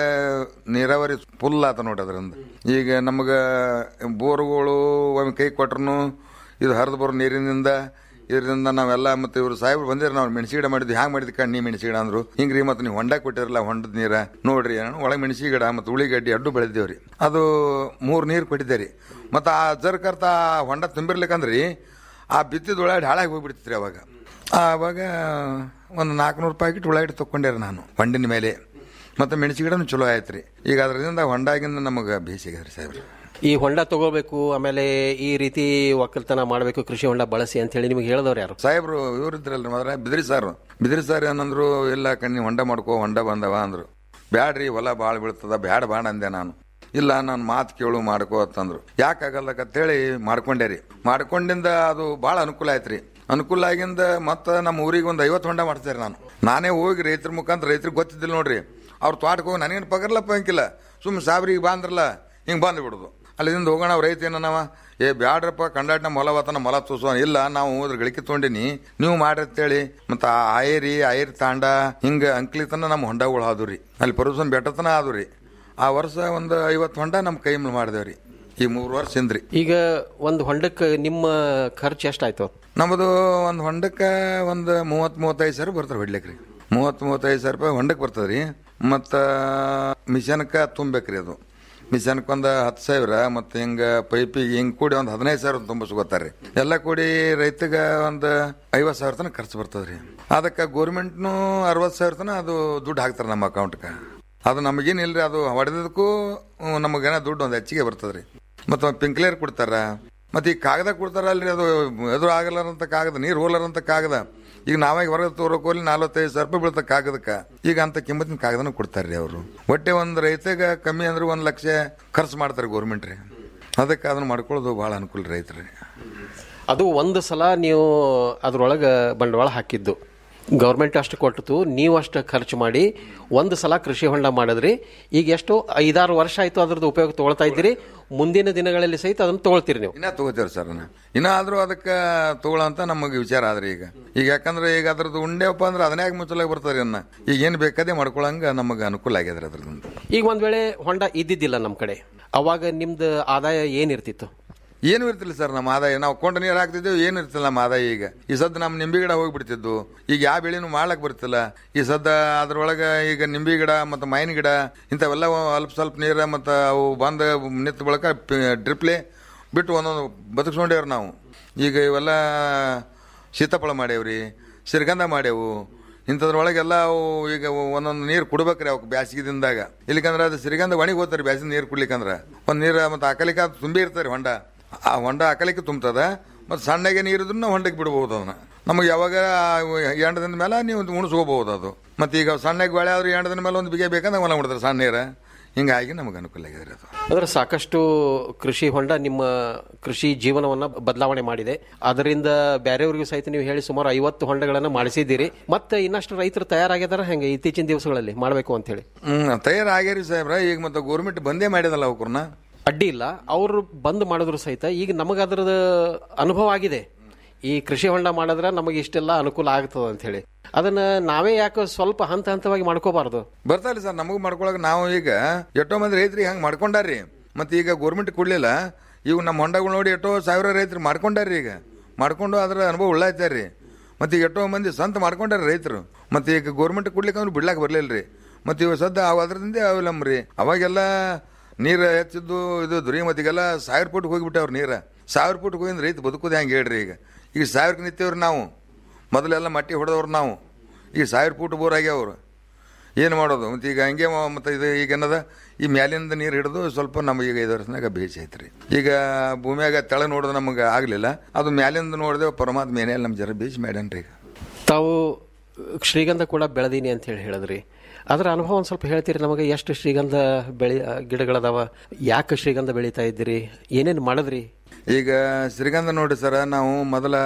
ನೀರಾವರಿ ಫುಲ್ ಆತ ನೋಡಿ ಅದರಿಂದ ಈಗ ನಮಗ ಬೋರ್ಗಳು ಒಮ್ಮೆ ಕೈ ಕೊಟ್ರು ಇದು ಹರಿದು ಬರೋ ನೀರಿನಿಂದ ಇದರಿಂದ ನಾವೆಲ್ಲ ಮತ್ತೆ ಇವರು ಸಾಹೇಬ್ರು ಬಂದಿರ ನಾವು ಮೆಣಸಿ ಗಿಡ ಮಾಡಿದ್ವಿ ಹ್ಯಾಂಗ್ ಮಾಡಿದ್ವಿ ಕಣ್ಣಿ ಮೆಣಸಿ ಗಿಡ ಅಂದ್ರು ಹಿಂಗ್ರಿ ಮತ್ತೆ ನೀವು ಹೊಂಡ ಕೊಟ್ಟಿರಲ್ಲ ಹೊಂಡದ ನೀರ ನೋಡ್ರಿ ಒಳಗೆ ಮೆಣಸಿ ಗಿಡ ಮತ್ತು ಉಳಿಗಡ್ಡಿ ಅಡ್ಡು ಬೆಳೆದೇವ್ರಿ ಅದು ಮೂರು ನೀರು ಕೊಟ್ಟಿದ್ದೇರಿ ಮತ್ತು ಆ ಜರ್ಕರ್ತ ಹೊಂಡ ತುಂಬಿರ್ಲಿಕ್ಕಂದ್ರಿ ಆ ಬಿತ್ತಿದ ಉಳ್ಳಾಗಡ್ಡಿ ಹಾಳಾಗಿ ಹೋಗ್ಬಿಡ್ತಿದ್ರಿ ಅವಾಗ ಆವಾಗ ಒಂದು ನಾಲ್ಕುನೂರು ಪ್ಯಾಕೆಟ್ ಉಳ್ಳಾಗಡ್ಡಿ ತಕೊಂಡೇರಿ ನಾನು ಹೊಂಡಿನ ಮೇಲೆ ಮತ್ತು ಮೆಣಸಿ ಗಿಡನೂ ಚಲೋ ಆಯ್ತು ರೀ ಈಗ ಅದರಿಂದ ಹೊಂಡಾಗಿಂದ ನಮಗೆ ಬೇಸಿಗೆ ಸಾಹೇಬ್ರಿ ಈ ಹೊಂಡ ತಗೋಬೇಕು ಆಮೇಲೆ ಈ ರೀತಿ ಒಕ್ಕಲ್ತನ ಮಾಡಬೇಕು ಕೃಷಿ ಹೊಂಡ ಬಳಸಿ ಅಂತ ಹೇಳಿ ನಿಮಗೆ ಹೇಳಿದವ್ರು ಯಾರು ಸಾಹೇಬ್ರು ಇವ್ರು ಇದ್ರಲ್ರಿ ಮೊದಲ ಬಿದ್ರಿ ಸಾರು ಬಿದ್ರಿ ಸಾರ್ ಏನಂದ್ರು ಇಲ್ಲ ಕಣ್ಣಿ ಹೊಂಡ ಮಾಡ್ಕೋ ಹೊಂಡ ಬಂದವ ಅಂದ್ರು ಬ್ಯಾಡ್ರಿ ಹೊಲ ಭಾಳ ಬೀಳ್ತದ ಬ್ಯಾಡ ಬಾಣ ಅಂದೆ ನಾನು ಇಲ್ಲ ನಾನು ಮಾತು ಕೇಳು ಮಾಡ್ಕೋ ಅಂತಂದ್ರು ಯಾಕಾಗಲ್ಲಕತ್ತೇಳಿ ಮಾಡ್ಕೊಂಡೆ ರೀ ಮಾಡ್ಕೊಂಡಿಂದ ಅದು ಭಾಳ ಅನುಕೂಲ ಆಯ್ತ್ರಿ ಅನುಕೂಲ ಆಗಿಂದ ಮತ್ತೆ ನಮ್ಮ ಊರಿಗೆ ಒಂದು ಐವತ್ತು ಹೊಂಡ ಮಾಡ್ತಾರೆ ನಾನು ನಾನೇ ಹೋಗಿ ರೈತರ ಮುಖಾಂತರ ರೈತರಿಗೆ ಗೊತ್ತಿದ್ದಿಲ್ಲ ನೋಡ್ರಿ ಅವ್ರ ತೋಟಕ್ಕೆ ಹೋಗಿ ನನಗೇನು ಪಗರ್ಲಪ್ಪ ಅಂಕಿಲ್ಲ ಸುಮ್ಮನೆ ಸಾಬ್ರಿಗೆ ಬಾಂದ್ರಲ್ಲ ಹಿಂಗೆ ಬಂದು ಬಿಡೋದು ಅಲ್ಲಿಂದ ಹೋಗೋಣ ಅವ್ರ ರೈತ ಏನವ ಏ ಬ್ಯಾಡ್ರಪ್ಪ ಕಂಡಾಟ ನಮ್ಮ ಹೊಲ ವತನ ಮೊಲ ತೂಸುವ ಇಲ್ಲ ನಾವು ಹೋದ್ರ ಗಳಿಕೆ ತೊಗೊಂಡಿನಿ ನೀವು ಮಾಡ್ರಿ ಅಂತೇಳಿ ಮತ್ತ ಆ ಆಯರಿ ಆಯರಿ ತಾಂಡ ಹಿಂಗ ಅಂಕ್ಲಿತನ ನಮ್ಮ ಹೊಂಡಗಳು ಆದ್ರಿ ಅಲ್ಲಿ ಪರ್ವಸನ್ ಬೆಟ್ಟತನ ಆದ್ರಿ ಆ ವರ್ಷ ಒಂದು ಐವತ್ತು ಹೊಂಡ ನಮ್ಮ ಕೈ ಮೇಲೆ ಮಾಡಿದೇವ್ರಿ ಈ ಮೂರು ವರ್ಷ ಹಿಂದ್ರಿ ಈಗ ಒಂದು ಹೊಂಡಕ್ಕೆ ನಿಮ್ಮ ಖರ್ಚು ಎಷ್ಟಾಯ್ತು ನಮ್ಮದು ಒಂದು ಹೊಂಡಕ್ಕೆ ಒಂದು ಮೂವತ್ತು ಮೂವತ್ತೈದು ಸಾವಿರ ಬರ್ತಾರೆ ಹೊಡ್ಲಿಕ್ರಿ ಮೂವತ್ತು ಮೂವತ್ತೈದು ಸಾವಿರ ರೂಪಾಯಿ ಹೊಂಡಕ್ಕೆ ಬರ್ತದ್ರಿ ಮತ್ತು ಮಿಷನ್ಕ ತುಂಬೇಕ್ರಿ ಅದು ಮಿಷನ್ಕ್ ಒಂದು ಹತ್ತು ಸಾವಿರ ಮತ್ತು ಹಿಂಗೆ ಪೈಪಿಗೆ ಹಿಂಗೆ ಕೂಡಿ ಒಂದು ಹದಿನೈದು ಸಾವಿರ ತುಂಬಿಸ್ಕೋತಾರೆ ಎಲ್ಲ ಕೂಡಿ ರೈತಗೆ ಒಂದು ಐವತ್ತು ಸಾವಿರ ತನಕ ಖರ್ಚು ಬರ್ತದ್ರಿ ಅದಕ್ಕೆ ಗೋರ್ಮೆಂಟ್ನು ಅರವತ್ತು ಸಾವಿರ ತನಕ ಅದು ದುಡ್ಡು ಹಾಕ್ತಾರೆ ನಮ್ಮ ಅಕೌಂಟ್ಗೆ ಅದು ನಮಗೇನಿಲ್ರಿ ಅದು ಹೊಡೆದಕ್ಕೂ ನಮಗೇನೋ ದುಡ್ಡು ಒಂದು ಹೆಚ್ಚಿಗೆ ಬರ್ತದ್ರಿ ಮತ್ತು ಪಿಂಕ್ಲೇರ್ ಕೊಡ್ತಾರ ಮತ್ತೆ ಈ ಕಾಗದ ಕೊಡ್ತಾರಲ್ರಿ ಅದು ಎದುರು ಆಗಲಾರಂತ ಕಾಗದ ನೀರು ಹೋಲಾರಂತ ಕಾಗದ ಈಗ ನಾವಾಗಿ ಹೊರಗೆ ತೋರಕ್ ಹೋಗ್ಲಿ ನಲ್ವತ್ತೈದು ಸಾವಿರ ರೂಪಾಯಿ ಬೀಳ್ತ ಕಾಗದಕ್ಕ ಈಗ ಅಂತ ಕಿಮ್ಮತ್ತಿನ ಕಾಗದನ ಕೊಡ್ತಾರ್ರಿ ಅವರು ಒಟ್ಟೆ ಒಂದು ರೈತಗ ಕಮ್ಮಿ ಅಂದ್ರೆ ಒಂದು ಲಕ್ಷ ಖರ್ಚು ಮಾಡ್ತಾರೆ ಗೌರ್ಮೆಂಟ್ ರೀ ಅದಕ್ಕೆ ಅದನ್ನ ಮಾಡ್ಕೊಳ್ಳೋದು ಭಾಳ ಅನುಕೂಲ ರೈತರಿ ಅದು ಒಂದು ಸಲ ನೀವು ಅದ್ರೊಳಗೆ ಬಂಡವಾಳ ಹಾಕಿದ್ದು ಗೌರ್ಮೆಂಟ್ ಅಷ್ಟು ಕೊಟ್ಟಿತು ನೀವು ಅಷ್ಟು ಖರ್ಚು ಮಾಡಿ ಒಂದು ಸಲ ಕೃಷಿ ಹೊಂಡ ಮಾಡಿದ್ರಿ ಈಗ ಎಷ್ಟು ಐದಾರು ವರ್ಷ ಆಯ್ತು ಅದ್ರದ್ದು ಉಪಯೋಗ ತಗೊಳ್ತಾ ಇದ್ದೀರಿ ಮುಂದಿನ ದಿನಗಳಲ್ಲಿ ಸಹಿತ ಅದನ್ನು ತಗೊಳ್ತೀರಿ ನೀವು ಇನ್ನ ತಗೋತೀವಿ ಸರ್ ಇನ್ನ ಆದ್ರೂ ಅದಕ್ಕೆ ತಗೊಳ್ಳಂತ ನಮಗೆ ವಿಚಾರ ಆದ್ರಿ ಈಗ ಈಗ ಯಾಕಂದ್ರೆ ಈಗ ಅದ್ರದ್ದು ಉಂಡೆವಪ್ಪ ಅಂದ್ರೆ ಅದನ್ನೇ ಮುಚ್ಚಲಾಗಿ ಬರ್ತದ್ರಿ ಅನ್ನ ಈಗ ಏನ್ ಬೇಕಾದೇ ಮಾಡ್ಕೊಳಂಗ ನಮಗೆ ಅನುಕೂಲ ಆಗ್ಯದ್ರಿ ಅದ್ರದ್ದು ಈಗ ಒಂದ್ ವೇಳೆ ಹೊಂಡ ಇದ್ದಿದ್ದಿಲ್ಲ ನಮ್ಮ ಕಡೆ ಅವಾಗ ನಿಮ್ದು ಆದಾಯ ಏನಿರ್ತಿತ್ತು ಏನು ಇರ್ತಿಲ್ಲ ಸರ್ ನಮ್ಮ ಆದಾಯ ನಾವು ಕೊಂಡ ನೀರು ಹಾಕ್ತಿದ್ದೇವೆ ಏನು ಇರ್ತಿಲ್ಲ ನಮ್ಮ ಆದಾಯ ಈಗ ಈ ಸದ್ದ ನಮ್ಮ ನಿಂಬೆ ಗಿಡ ಹೋಗ್ಬಿಡ್ತಿದ್ದು ಈಗ ಯಾವ ಬೆಳೆನೂ ಮಾಡ್ಲಕ್ ಬರ್ತಿಲ್ಲ ಈ ಸದ್ದ ಅದ್ರೊಳಗೆ ಈಗ ನಿಂಬೆ ಗಿಡ ಮತ್ತು ಮಾವಿನ ಗಿಡ ಇಂಥವೆಲ್ಲ ಅಲ್ಪ ಸ್ವಲ್ಪ ನೀರು ಮತ್ತು ಅವು ಬಂದ ನಿಂತ ಬಳಕ ಡ್ರಿಪ್ಲೆ ಬಿಟ್ಟು ಒಂದೊಂದು ಬದುಕ್ಸ್ಕೊಂಡೇವ್ರಿ ನಾವು ಈಗ ಇವೆಲ್ಲ ಸೀತಾಫಲ ಮಾಡೇವ್ರಿ ಸಿರಿಗಂಧ ಮಾಡೇವು ಇಂಥದ್ರೊಳಗೆಲ್ಲ ಅವು ಈಗ ಒಂದೊಂದು ನೀರು ಕುಡ್ಬೇಕ್ರಿ ಅವಕ್ಕೆ ಬ್ಯಾಸಿಗೆದಿಂದಾಗ ಇಲ್ಲಿಕಂದ್ರೆ ಅದು ಸಿರಿಗಂಧ ಒಣಗಿ ಹೋಗ್ತಾರೆ ಬ್ಯಾಸಿಗೆ ನೀರು ಕುಡ್ಲಿಕ್ಕಂದ್ರೆ ಒಂದು ನೀರು ಮತ್ತು ಅಕಲಿಕ ಅದು ತುಂಬಿ ಇರ್ತಾರೆ ಹೊಂಡ ಆ ಹೊಂಡ ಅಕಲಿಕ್ಕೆ ತುಂಬ್ತದ ಮತ್ತು ಸಣ್ಣಗೆ ನೀರಿದ್ರು ನಾವು ಹೊಂಡಕ್ಕೆ ಬಿಡ್ಬೋದು ಅದನ್ನ ನಮಗೆ ಯಾವಾಗ ಎಂಟದಿಂದ ಮೇಲೆ ನೀವು ಉಣಿಸ್ಕೋಬಹುದು ಅದು ಮತ್ತು ಈಗ ಸಣ್ಣಗೆ ಬೆಳೆ ಆದ್ರೆ ಎಂಟದಿಂದ ಮೇಲೆ ಒಂದು ಬಿಗೆ ಬೇಕಂದ್ರೆ ಹೊಲ ಮಾಡ್ತಾರೆ ಸಣ್ಣ ನೀರು ಹಿಂಗಾಗಿ ನಮಗೆ ಅನುಕೂಲ ಆಗಿದೆ ಅದು ಅಂದ್ರೆ ಸಾಕಷ್ಟು ಕೃಷಿ ಹೊಂಡ ನಿಮ್ಮ ಕೃಷಿ ಜೀವನವನ್ನ ಬದಲಾವಣೆ ಮಾಡಿದೆ ಅದರಿಂದ ಬೇರೆಯವರಿಗೂ ಸಹಿತ ನೀವು ಹೇಳಿ ಸುಮಾರು ಐವತ್ತು ಹೊಂಡಗಳನ್ನು ಮಾಡಿಸಿದ್ದೀರಿ ಮತ್ತೆ ಇನ್ನಷ್ಟು ರೈತರು ತಯಾರಾಗಿದಾರ ಹೆಂಗೆ ಇತ್ತೀಚಿನ ದಿವಸಗಳಲ್ಲಿ ಮಾಡಬೇಕು ಅಂತ ಹೇಳಿ ಹ್ಮ್ ತಯಾರಾಗ್ಯಾರಿ ಸಾಹೇಬ್ರ ಈಗ ಮತ್ತೆ ಗೌರ್ಮೆಂಟ್ ಬಂದೇ ಮಾಡಿದಲ್ಲ ಅವ್ರನ್ನ ಅಡ್ಡಿ ಇಲ್ಲ ಅವರು ಬಂದ್ ಮಾಡಿದ್ರು ಸಹಿತ ಈಗ ನಮಗೆ ಅದರದ ಅನುಭವ ಆಗಿದೆ ಈ ಕೃಷಿ ಹೊಂಡ ಮಾಡಿದ್ರೆ ನಮಗೆ ಇಷ್ಟೆಲ್ಲ ಅನುಕೂಲ ಆಗ್ತದ ಅಂತ ಹೇಳಿ ಅದನ್ನ ನಾವೇ ಯಾಕೆ ಸ್ವಲ್ಪ ಹಂತ ಹಂತವಾಗಿ ಮಾಡ್ಕೋಬಾರ್ದು ಬರ್ತಾರಿ ಸರ್ ನಮಗೂ ಮಾಡ್ಕೊಳಕ್ ನಾವು ಈಗ ಎಷ್ಟೋ ಮಂದಿ ರೈತರಿಗೆ ಹಂಗೆ ಮಾಡ್ಕೊಂಡಾರ್ರಿ ಮತ್ತೆ ಈಗ ಗೋರ್ಮೆಂಟ್ ಕೊಡ್ಲಿಲ್ಲ ಇವು ನಮ್ಮ ಹೊಂಡಗಳು ನೋಡಿ ಎಷ್ಟೋ ಸಾವಿರ ರೈತರು ಮಾಡ್ಕೊಂಡಾರ್ರಿ ಈಗ ಮಾಡ್ಕೊಂಡು ಅದರ ಅನುಭವ ಉಳ್ಳಾಯ್ತಾರ್ರಿ ಮತ್ತೆ ಈಗ ಎಷ್ಟೋ ಮಂದಿ ಸ್ವಂತ ಮಾಡ್ಕೊಂಡಾರ ರೈತರು ಮತ್ತೆ ಈಗ ಗೋರ್ಮೆಂಟ್ ಕೊಡ್ಲಿಕ್ಕೆ ಅಂದ್ರೆ ಬಿಡ್ಲಾಕ್ ಬರ್ಲಿಲ್ರಿ ಮತ್ತೆ ಇವ ಸದ್ದ ಅವ್ ಅದರಿಂದ ಅವಲಂಬ್ರಿ ಅವಾಗೆಲ್ಲ ನೀರು ಹೆಚ್ಚಿದ್ದು ಇದು ದುರಿ ಮತ್ತಿಗೆಲ್ಲ ಸಾವಿರ ಫುಟ್ ಹೋಗಿಬಿಟ್ಟವ್ರ ನೀರ ಸಾವಿರ ಫುಟ್ ಹೋಗಿಂದ ರೈತ ಬದುಕೋದು ಹೆಂಗೆ ಹೇಳ್ರಿ ಈಗ ಈಗ ಸಾವಿರಕ್ಕೆ ನಿಂತೇವ್ರಿ ನಾವು ಮೊದಲೆಲ್ಲ ಮಟ್ಟಿ ಹೊಡೆದವ್ರು ನಾವು ಈಗ ಸಾವಿರ ಫುಟ್ ಬೋರ್ ಆಗ್ಯಾವ್ರು ಏನು ಮಾಡೋದು ಮತ್ತು ಈಗ ಹಂಗೆ ಮ- ಮತ್ತೆ ಇದು ಈಗ ಏನದ ಈ ಮ್ಯಾಲಿಂದ ನೀರು ಹಿಡಿದು ಸ್ವಲ್ಪ ನಮಗೆ ಈಗ ಐದು ವರ್ಷನಾಗ ಬೇಸಿ ಐತ್ರಿ ಈಗ ಭೂಮಿಯಾಗ ತೆಳ ನೋಡೋದು ನಮಗೆ ಆಗಲಿಲ್ಲ ಅದು ಮ್ಯಾಲಿಂದ ನೋಡಿದೆ ಪರಮಾತ್ಮ ಏನೇ ನಮ್ಮ ಜರ ಬೇಸಿ ಮಾಡ್ಯಾನ್ರಿ ಈಗ ತಾವು ಶ್ರೀಗಂಧ ಕೂಡ ಬೆಳೆದೀನಿ ಅಂತ ಹೇಳಿ ಹೇಳಿದ್ರಿ ಅದರ ಅನುಭವ ಒಂದು ಸ್ವಲ್ಪ ಹೇಳ್ತೀರಿ ನಮಗೆ ಎಷ್ಟು ಶ್ರೀಗಂಧ ಬೆಳೆ ಗಿಡಗಳದಾವ ಯಾಕೆ ಶ್ರೀಗಂಧ ಬೆಳೀತಾ ಇದ್ದೀರಿ ಏನೇನು ಮಾಡಿದ್ರಿ ಈಗ ಶ್ರೀಗಂಧ ನೋಡಿ ಸರ ನಾವು ಮೊದಲ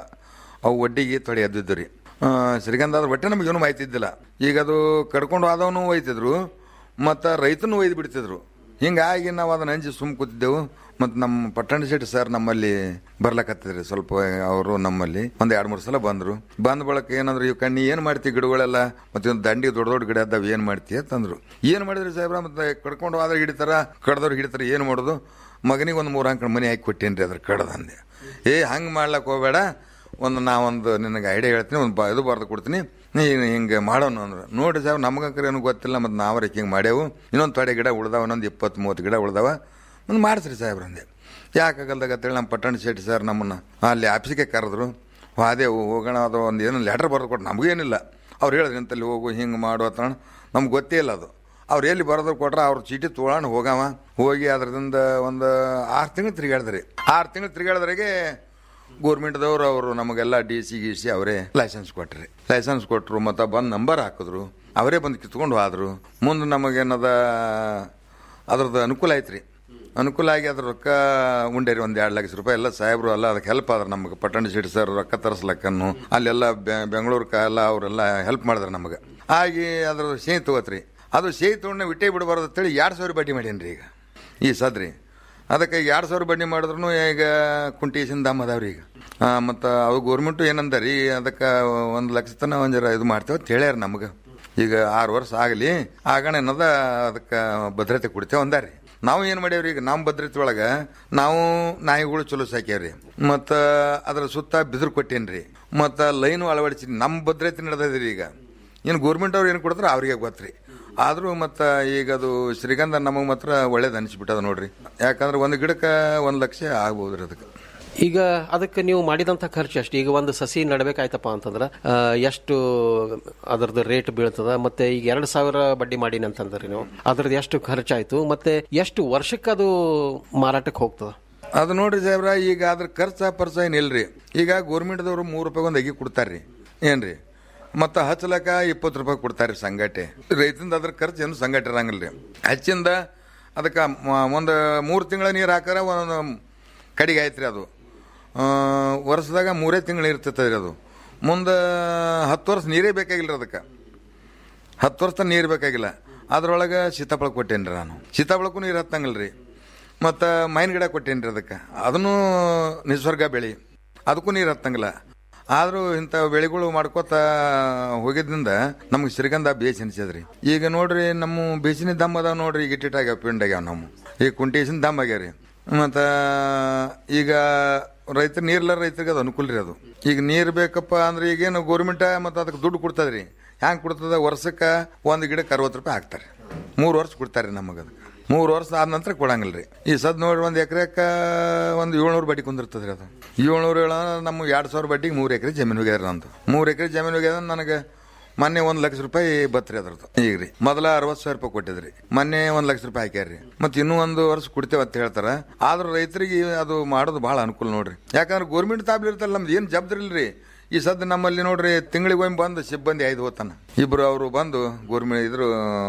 ಅವು ಒಡ್ಡಿಗೆ ತೊಡೆ ಎದ್ದಿದ್ದು ರೀ ಆ, ಶ್ರೀಗಂಧ ಅದ್ರ ಒಟ್ಟೆ ನಮಗೇನು ಮಾಹಿತಿ ಇದ್ದಿಲ್ಲ ಈಗ ಅದು ಕಡ್ಕೊಂಡು ಆದವನು ಒಯ್ತಿದ್ರು ಮತ್ತು ರೈತನು ಒಯ್ದು ಬಿಡ್ತಿದ್ರು ಹಿಂಗಾಗಿ ನಾವು ಅದನ್ನ ಹಂಚಿ ಸುಮ್ ಕೂತಿದ್ದೆವು ಮತ್ತು ನಮ್ಮ ಪಟ್ಟಣ ಶೆಟ್ಟಿ ಸರ್ ನಮ್ಮಲ್ಲಿ ಬರ್ಲಕತ್ತಿದ್ರಿ ಸ್ವಲ್ಪ ಅವರು ನಮ್ಮಲ್ಲಿ ಒಂದು ಎರಡು ಮೂರು ಸಲ ಬಂದರು ಬಂದ ಬಳಕ ಏನಂದ್ರೆ ಇವು ಕಣ್ಣಿ ಏನು ಮಾಡ್ತೀವಿ ಗಿಡಗಳೆಲ್ಲ ಮತ್ತೆ ಒಂದು ದಂಡಿ ದೊಡ್ಡ ದೊಡ್ಡ ಗಿಡ ಅದಾವ ಏನು ಮಾಡ್ತೀವಿ ಅಂತಂದ್ರು ಏನು ಮಾಡಿದ್ರಿ ಸಾಹೇಬ್ರ ಮತ್ತೆ ಕಡ್ಕೊಂಡು ಆದ್ರೆ ಹಿಡಿತಾರ ಕಡ್ದವ್ರು ಹಿಡಿತಾರ ಏನು ಮಾಡೋದು ಮಗನಿಗೆ ಒಂದು ಮೂರು ಅಂಕಣ ಮನೆ ಹಾಕಿ ಕೊಟ್ಟೇನ್ರಿ ಅದ್ರ ಕಡ್ದಂದೆ ಏ ಹಂಗೆ ಮಾಡ್ಲಕ್ಕೆ ಹೋಗಬೇಡ ಒಂದು ನಾವೊಂದು ನಿನಗೆ ಐಡಿಯಾ ಹೇಳ್ತೀನಿ ಒಂದು ಬ ಇದು ಬರ್ದು ಕೊಡ್ತೀನಿ ನೀನು ಹಿಂಗೆ ಮಾಡೋಣ ಅಂದ್ರೆ ನೋಡಿ ಸಾಹೇಬ್ ನಮಗಂಕರ ಏನು ಗೊತ್ತಿಲ್ಲ ಮತ್ತು ನಾವರ ಹಿಂಗೆ ಮಾಡ್ಯಾವು ಇನ್ನೊಂದು ತೊಡೆ ಗಿಡ ಉಳ್ದಾವ ಇನ್ನೊಂದು ಇಪ್ಪತ್ತು ಮೂವತ್ತು ಗಿಡ ಉಳ್ದಾವ ಒಂದು ಮಾಡಿಸ್ರಿ ಸಾಹೇಬ್ರ ಅಂದೆ ಯಾಕಾಗಲ್ದಾಗ ಅಂತೇಳಿ ನಮ್ಮ ಪಟ್ಟಣ ಶೆಟ್ಟಿ ಸರ್ ನಮ್ಮನ್ನು ಅಲ್ಲಿ ಆಫೀಸಿಗೆ ಕರೆದ್ರು ಅದೇ ಹೋಗೋಣ ಅದು ಒಂದು ಏನೋ ಲೆಟರ್ ಬರೆದು ಕೊಟ್ಟು ನಮಗೇನಿಲ್ಲ ಅವ್ರು ಹೇಳಿದ್ರು ಇಂತಲ್ಲಿ ಹೋಗು ಹಿಂಗೆ ಮಾಡು ಅಂತ ನಮ್ಗೆ ಗೊತ್ತೇ ಇಲ್ಲ ಅದು ಅವ್ರು ಎಲ್ಲಿ ಬರೋದ್ರ ಕೊಟ್ರೆ ಅವ್ರ ಚೀಟಿ ತೊಗೊಳಣ ಹೋಗವ ಹೋಗಿ ಅದ್ರದಿಂದ ಒಂದು ಆರು ತಿಂಗಳು ತಿರುಗಾಡಿದ್ರಿ ಆರು ತಿಂಗಳು ತಿರುಗಾಡಿದ್ರಾಗೆ ಗೋರ್ಮೆಂಟ್ದವ್ರು ಅವರು ನಮಗೆಲ್ಲ ಡಿ ಸಿ ಗಿ ಸಿ ಅವರೇ ಲೈಸೆನ್ಸ್ ಕೊಟ್ರಿ ಲೈಸೆನ್ಸ್ ಕೊಟ್ಟರು ಮತ್ತು ಬಂದು ನಂಬರ್ ಹಾಕಿದ್ರು ಅವರೇ ಬಂದು ಕಿತ್ಕೊಂಡು ಹೋದ್ರು ಮುಂದೆ ನಮಗೇನದ ಅದ್ರದ್ದು ಅನುಕೂಲ ಐತ್ರಿ ಅನುಕೂಲ ಆಗಿ ಅದ್ರ ರೊಕ್ಕ ಉಂಡೇರಿ ಒಂದು ಎರಡು ಲಕ್ಷ ರೂಪಾಯಿ ಎಲ್ಲ ಸಾಹೇಬ್ರು ಎಲ್ಲ ಅದಕ್ಕೆ ಹೆಲ್ಪ್ ಆದ್ರೆ ನಮಗೆ ಪಟ್ಟಣ ಶೆಟ್ಟಿ ಸರ್ ರೊಕ್ಕ ತರಿಸ್ಲಕ್ಕನ್ನು ಅಲ್ಲೆಲ್ಲ ಬೆಂಗಳೂರ್ಕ ಎಲ್ಲ ಅವರೆಲ್ಲ ಹೆಲ್ಪ್ ಮಾಡಿದ್ರು ನಮಗೆ ಆಗಿ ಅದ್ರ ಸೇಯಿ ತಗೋತ್ರಿ ಅದು ಸೇಯಿ ತೊಗೊಂಡು ವಿಟ್ಟೆ ಬಿಡಬಾರ್ದು ಅಂತೇಳಿ ಎರಡು ಸಾವಿರ ಬಡ್ಡಿ ಮಾಡೇನ್ರಿ ಈಗ ಈ ಸದ್ರಿ ಅದಕ್ಕೆ ಎರಡು ಸಾವಿರ ಬಡ್ಡಿ ಮಾಡಿದ್ರು ಈಗ ಕುಂಟೀಸಿನ ದಾಮ್ ಅದಾವ್ರಿ ಈಗ ಮತ್ತು ಅವು ಗೋರ್ಮೆಂಟು ಏನಂದರಿ ಅದಕ್ಕೆ ಒಂದು ಲಕ್ಷ ತನ ಒಂದು ಜರ ಇದು ಮಾಡ್ತೇವೆ ಅಂತ ಹೇಳ್ಯಾರ ನಮಗೆ ಈಗ ಆರು ವರ್ಷ ಆಗಲಿ ಆಗಣ ಏನದ ಅದಕ್ಕೆ ಭದ್ರತೆ ಕೊಡ್ತೇವೆ ಅಂದಾರಿ ನಾವು ಏನು ಮಾಡೇವ್ರಿ ಈಗ ನಮ್ಮ ಭದ್ರತೆ ಒಳಗೆ ನಾವು ನಾಯಿಗಳು ಚಲೋ ಸಾಕ್ಯಾವ್ರಿ ಮತ್ತು ಅದ್ರ ಸುತ್ತ ಬಿದಿರು ಕೊಟ್ಟೇನ್ರಿ ಮತ್ತು ಲೈನು ಅಳವಡಿಸಿ ನಮ್ಮ ಭದ್ರತೆ ನಡೆದದ್ರಿ ಈಗ ಇನ್ನು ಗೋರ್ಮೆಂಟ್ ಅವ್ರು ಏನು ಕೊಡ್ತಾರೆ ಅವ್ರಿಗೆ ಗೊತ್ತ್ರಿ ಆದರೂ ಮತ್ತು ಈಗ ಅದು ಶ್ರೀಗಂಧ ನಮಗೆ ಮಾತ್ರ ಒಳ್ಳೇದು ಅನಿಸ್ಬಿಟ್ಟದ ನೋಡ್ರಿ ಯಾಕಂದ್ರೆ ಒಂದು ಗಿಡಕ್ಕೆ ಒಂದು ಲಕ್ಷ ಆಗ್ಬೋದ್ರಿ ಅದಕ್ಕೆ ಈಗ ಅದಕ್ಕೆ ನೀವು ಮಾಡಿದಂಥ ಖರ್ಚು ಎಷ್ಟು ಈಗ ಒಂದು ಸಸಿ ನಡಬೇಕಾಯ್ತಪ್ಪ ಅಂತಂದ್ರೆ ಆ, ಎಷ್ಟು ಅದರದ್ದು ರೇಟ್ ಬೀಳ್ತದ ಮತ್ತೆ ಈಗ ಎರಡು ಸಾವಿರ ಬಡ್ಡಿ ಮಾಡೀನಿ ಅಂತಂದ್ರಿ ನೀವು ಅದ್ರದ್ದು ಎಷ್ಟು ಖರ್ಚಾಯ್ತು ಮತ್ತೆ ಎಷ್ಟು ವರ್ಷಕ್ಕೆ ಅದು ಮಾರಾಟಕ್ಕೆ ಹೋಗ್ತದ ಅದು ನೋಡ್ರಿ ಸಾಹೇಬ್ರ ಈಗ ಅದ್ರ ಖರ್ಚು ಪರ್ಚ ಏನಿಲ್ರಿ ಈಗ ಗೋರ್ಮೆಂಟ್ದವ್ರು ಮೂರು ರೂಪಾಯಿ ಒಂದು ಅಗಿ ಕೊಡ್ತಾರ್ರಿ ಏನ್ರಿ ಮತ್ತು ಹಚ್ಚಲಕ್ಕ ಇಪ್ಪತ್ತು ರೂಪಾಯಿ ಕೊಡ್ತಾರೆ ಸಂಗಟೆ ರೈತಂದ ಅದ್ರ ಖರ್ಚು ಏನು ಸಂಗಟೆ ಇರಂಗಿಲ್ಲ ರೀ ಹಚ್ಚಿಂದ ಅದಕ್ಕೆ ಒಂದು ಮೂರು ತಿಂಗಳ ನೀರು ಹಾಕಾರ ಒಂದು ಕಡಿಗೆ ಆಯ್ತು ರೀ ಅದು ಆ, ವರ್ಷದಾಗ ಮೂರೇ ತಿಂಗಳು ಇರ್ತೈತೆ ರೀ ಅದು ಮುಂದೆ ಹತ್ತು ವರ್ಷ ನೀರೇ ಬೇಕಾಗಿಲ್ಲ ಅದಕ್ಕೆ ಹತ್ತು ವರ್ಷ ನೀರು ಬೇಕಾಗಿಲ್ಲ ಅದ್ರೊಳಗೆ ಸೀತಾಫಲ ಕೊಟ್ಟೇನಿ ರೀ ನಾನು ಸೀತಾಫಲಕ್ಕೂ ನೀರು ಹತ್ತಂಗಿಲ್ಲ ರೀ ಮತ್ತು ಮೈನ್ ಗಿಡ ಕೊಟ್ಟೇನಿ ರೀ ಅದಕ್ಕೆ ಅದನ್ನು ನಿಸರ್ಗ ಬೆಳೆ ಅದಕ್ಕೂ ನೀರು ಹತ್ತಂಗಿಲ್ಲ ಆದರೂ ಇಂಥ ಬೆಳೆಗಳು ಮಾಡ್ಕೋತ ಹೋಗಿದ್ದಿಂದ ನಮ್ಗೆ ಶ್ರೀಗಂಧ ಬೇಸ್ ಅನ್ಸದ್ರಿ ಈಗ ನೋಡ್ರಿ ನಮ್ಮ ಬೇಸಿನ ದಮ್ ಅದಾವ ನೋಡ್ರಿ ಈಗ ಇಟ್ಟಿಟ್ಟಾಗ್ಯಾವ ಪಿಂಡ್ ಆಗ್ಯಾವ ನಮ್ಮ ಈಗ ಕುಂಟೇಸಿನ ದಮ್ ಆಗ್ಯಾವ ರೀ ಮತ್ತು ಈಗ ರೈತರು ನೀರ್ಲ ರೈತರಿಗೆ ಅದು ಅನುಕೂಲ ರೀ ಅದು ಈಗ ನೀರು ಬೇಕಪ್ಪ ಅಂದ್ರೆ ಈಗೇನು ಗೌರ್ಮೆಂಟ ಮತ್ತು ಅದಕ್ಕೆ ದುಡ್ಡು ಕೊಡ್ತದ್ರಿ ಹ್ಯಾಂಗೆ ಕೊಡ್ತದ ವರ್ಷಕ್ಕೆ ಒಂದು ಗಿಡಕ್ಕೆ ಅರವತ್ತು ರೂಪಾಯಿ ಹಾಕ್ತಾರೆ ಮೂರು ವರ್ಷ ಕೊಡ್ತಾರೆ ನಮಗೆ ಅದಕ್ಕೆ ಮೂರು ವರ್ಷ ಆದ ನಂತರ ಕೊಡಂಗಿಲ್ಲ ರೀ ಈ ಸದ್ ನೋಡ್ರಿ ಒಂದು ಎಕರೆಕ್ಕೆ ಒಂದು ಏಳ್ನೂರು ಬಡ್ಡಿ ಕುಂದಿರ್ತದೆ ರೀ ಅದು ಏಳ್ನೂರು ಏಳು ನಮ್ಗೆ ಎರಡು ಸಾವಿರ ಬಡ್ಡಿಗೆ ಮೂರು ಎಕರೆ ಜಮೀನು ಹೋಗ್ಯದ ನಂದು ಮೂರು ಎಕರೆ ಜಮೀನು ಹೋಗ್ಯದ ನನಗೆ ಮೊನ್ನೆ ಒಂದು ಲಕ್ಷ ರೂಪಾಯಿ ಬತ್ರಿ ಅದ್ರದ್ದು ಈಗ ರೀ ಮೊದಲ ಅರವತ್ತು ಸಾವಿರ ರೂಪಾಯಿ ಕೊಟ್ಟಿದ್ರಿ ಮೊನ್ನೆ ಒಂದು ಲಕ್ಷ ರೂಪಾಯಿ ಹಾಕ್ಯಾರ್ರಿ ಮತ್ತೆ ಇನ್ನೂ ಒಂದು ವರ್ಷ ಕೊಡ್ತೇವೆ ಅಂತ ಹೇಳ್ತಾರ ಆದ್ರೆ ರೈತರಿಗೆ ಅದು ಮಾಡೋದು ಭಾಳ ಅನುಕೂಲ ನೋಡ್ರಿ ಯಾಕಂದ್ರೆ ಗೋರ್ಮೆಂಟ್ ತಾಬ್ಲಿ ಇರ್ತಲ್ಲ ನಮ್ದು ಏನು ಜವಾಬ್ದಾರಿ ಇಲ್ರಿ ಈ ಸದ್ ನಮ್ಮಲ್ಲಿ ನೋಡ್ರಿ ತಿಂಗಳಿಗೆ ಒಮ್ಮೆ ಬಂದು ಸಿಬ್ಬಂದಿ ಐದು ಹೋತಾನ ಇಬ್ರು ಅವರು ಬಂದು ಗೋರ್ಮೆಂಟ್ ಇದ್ರು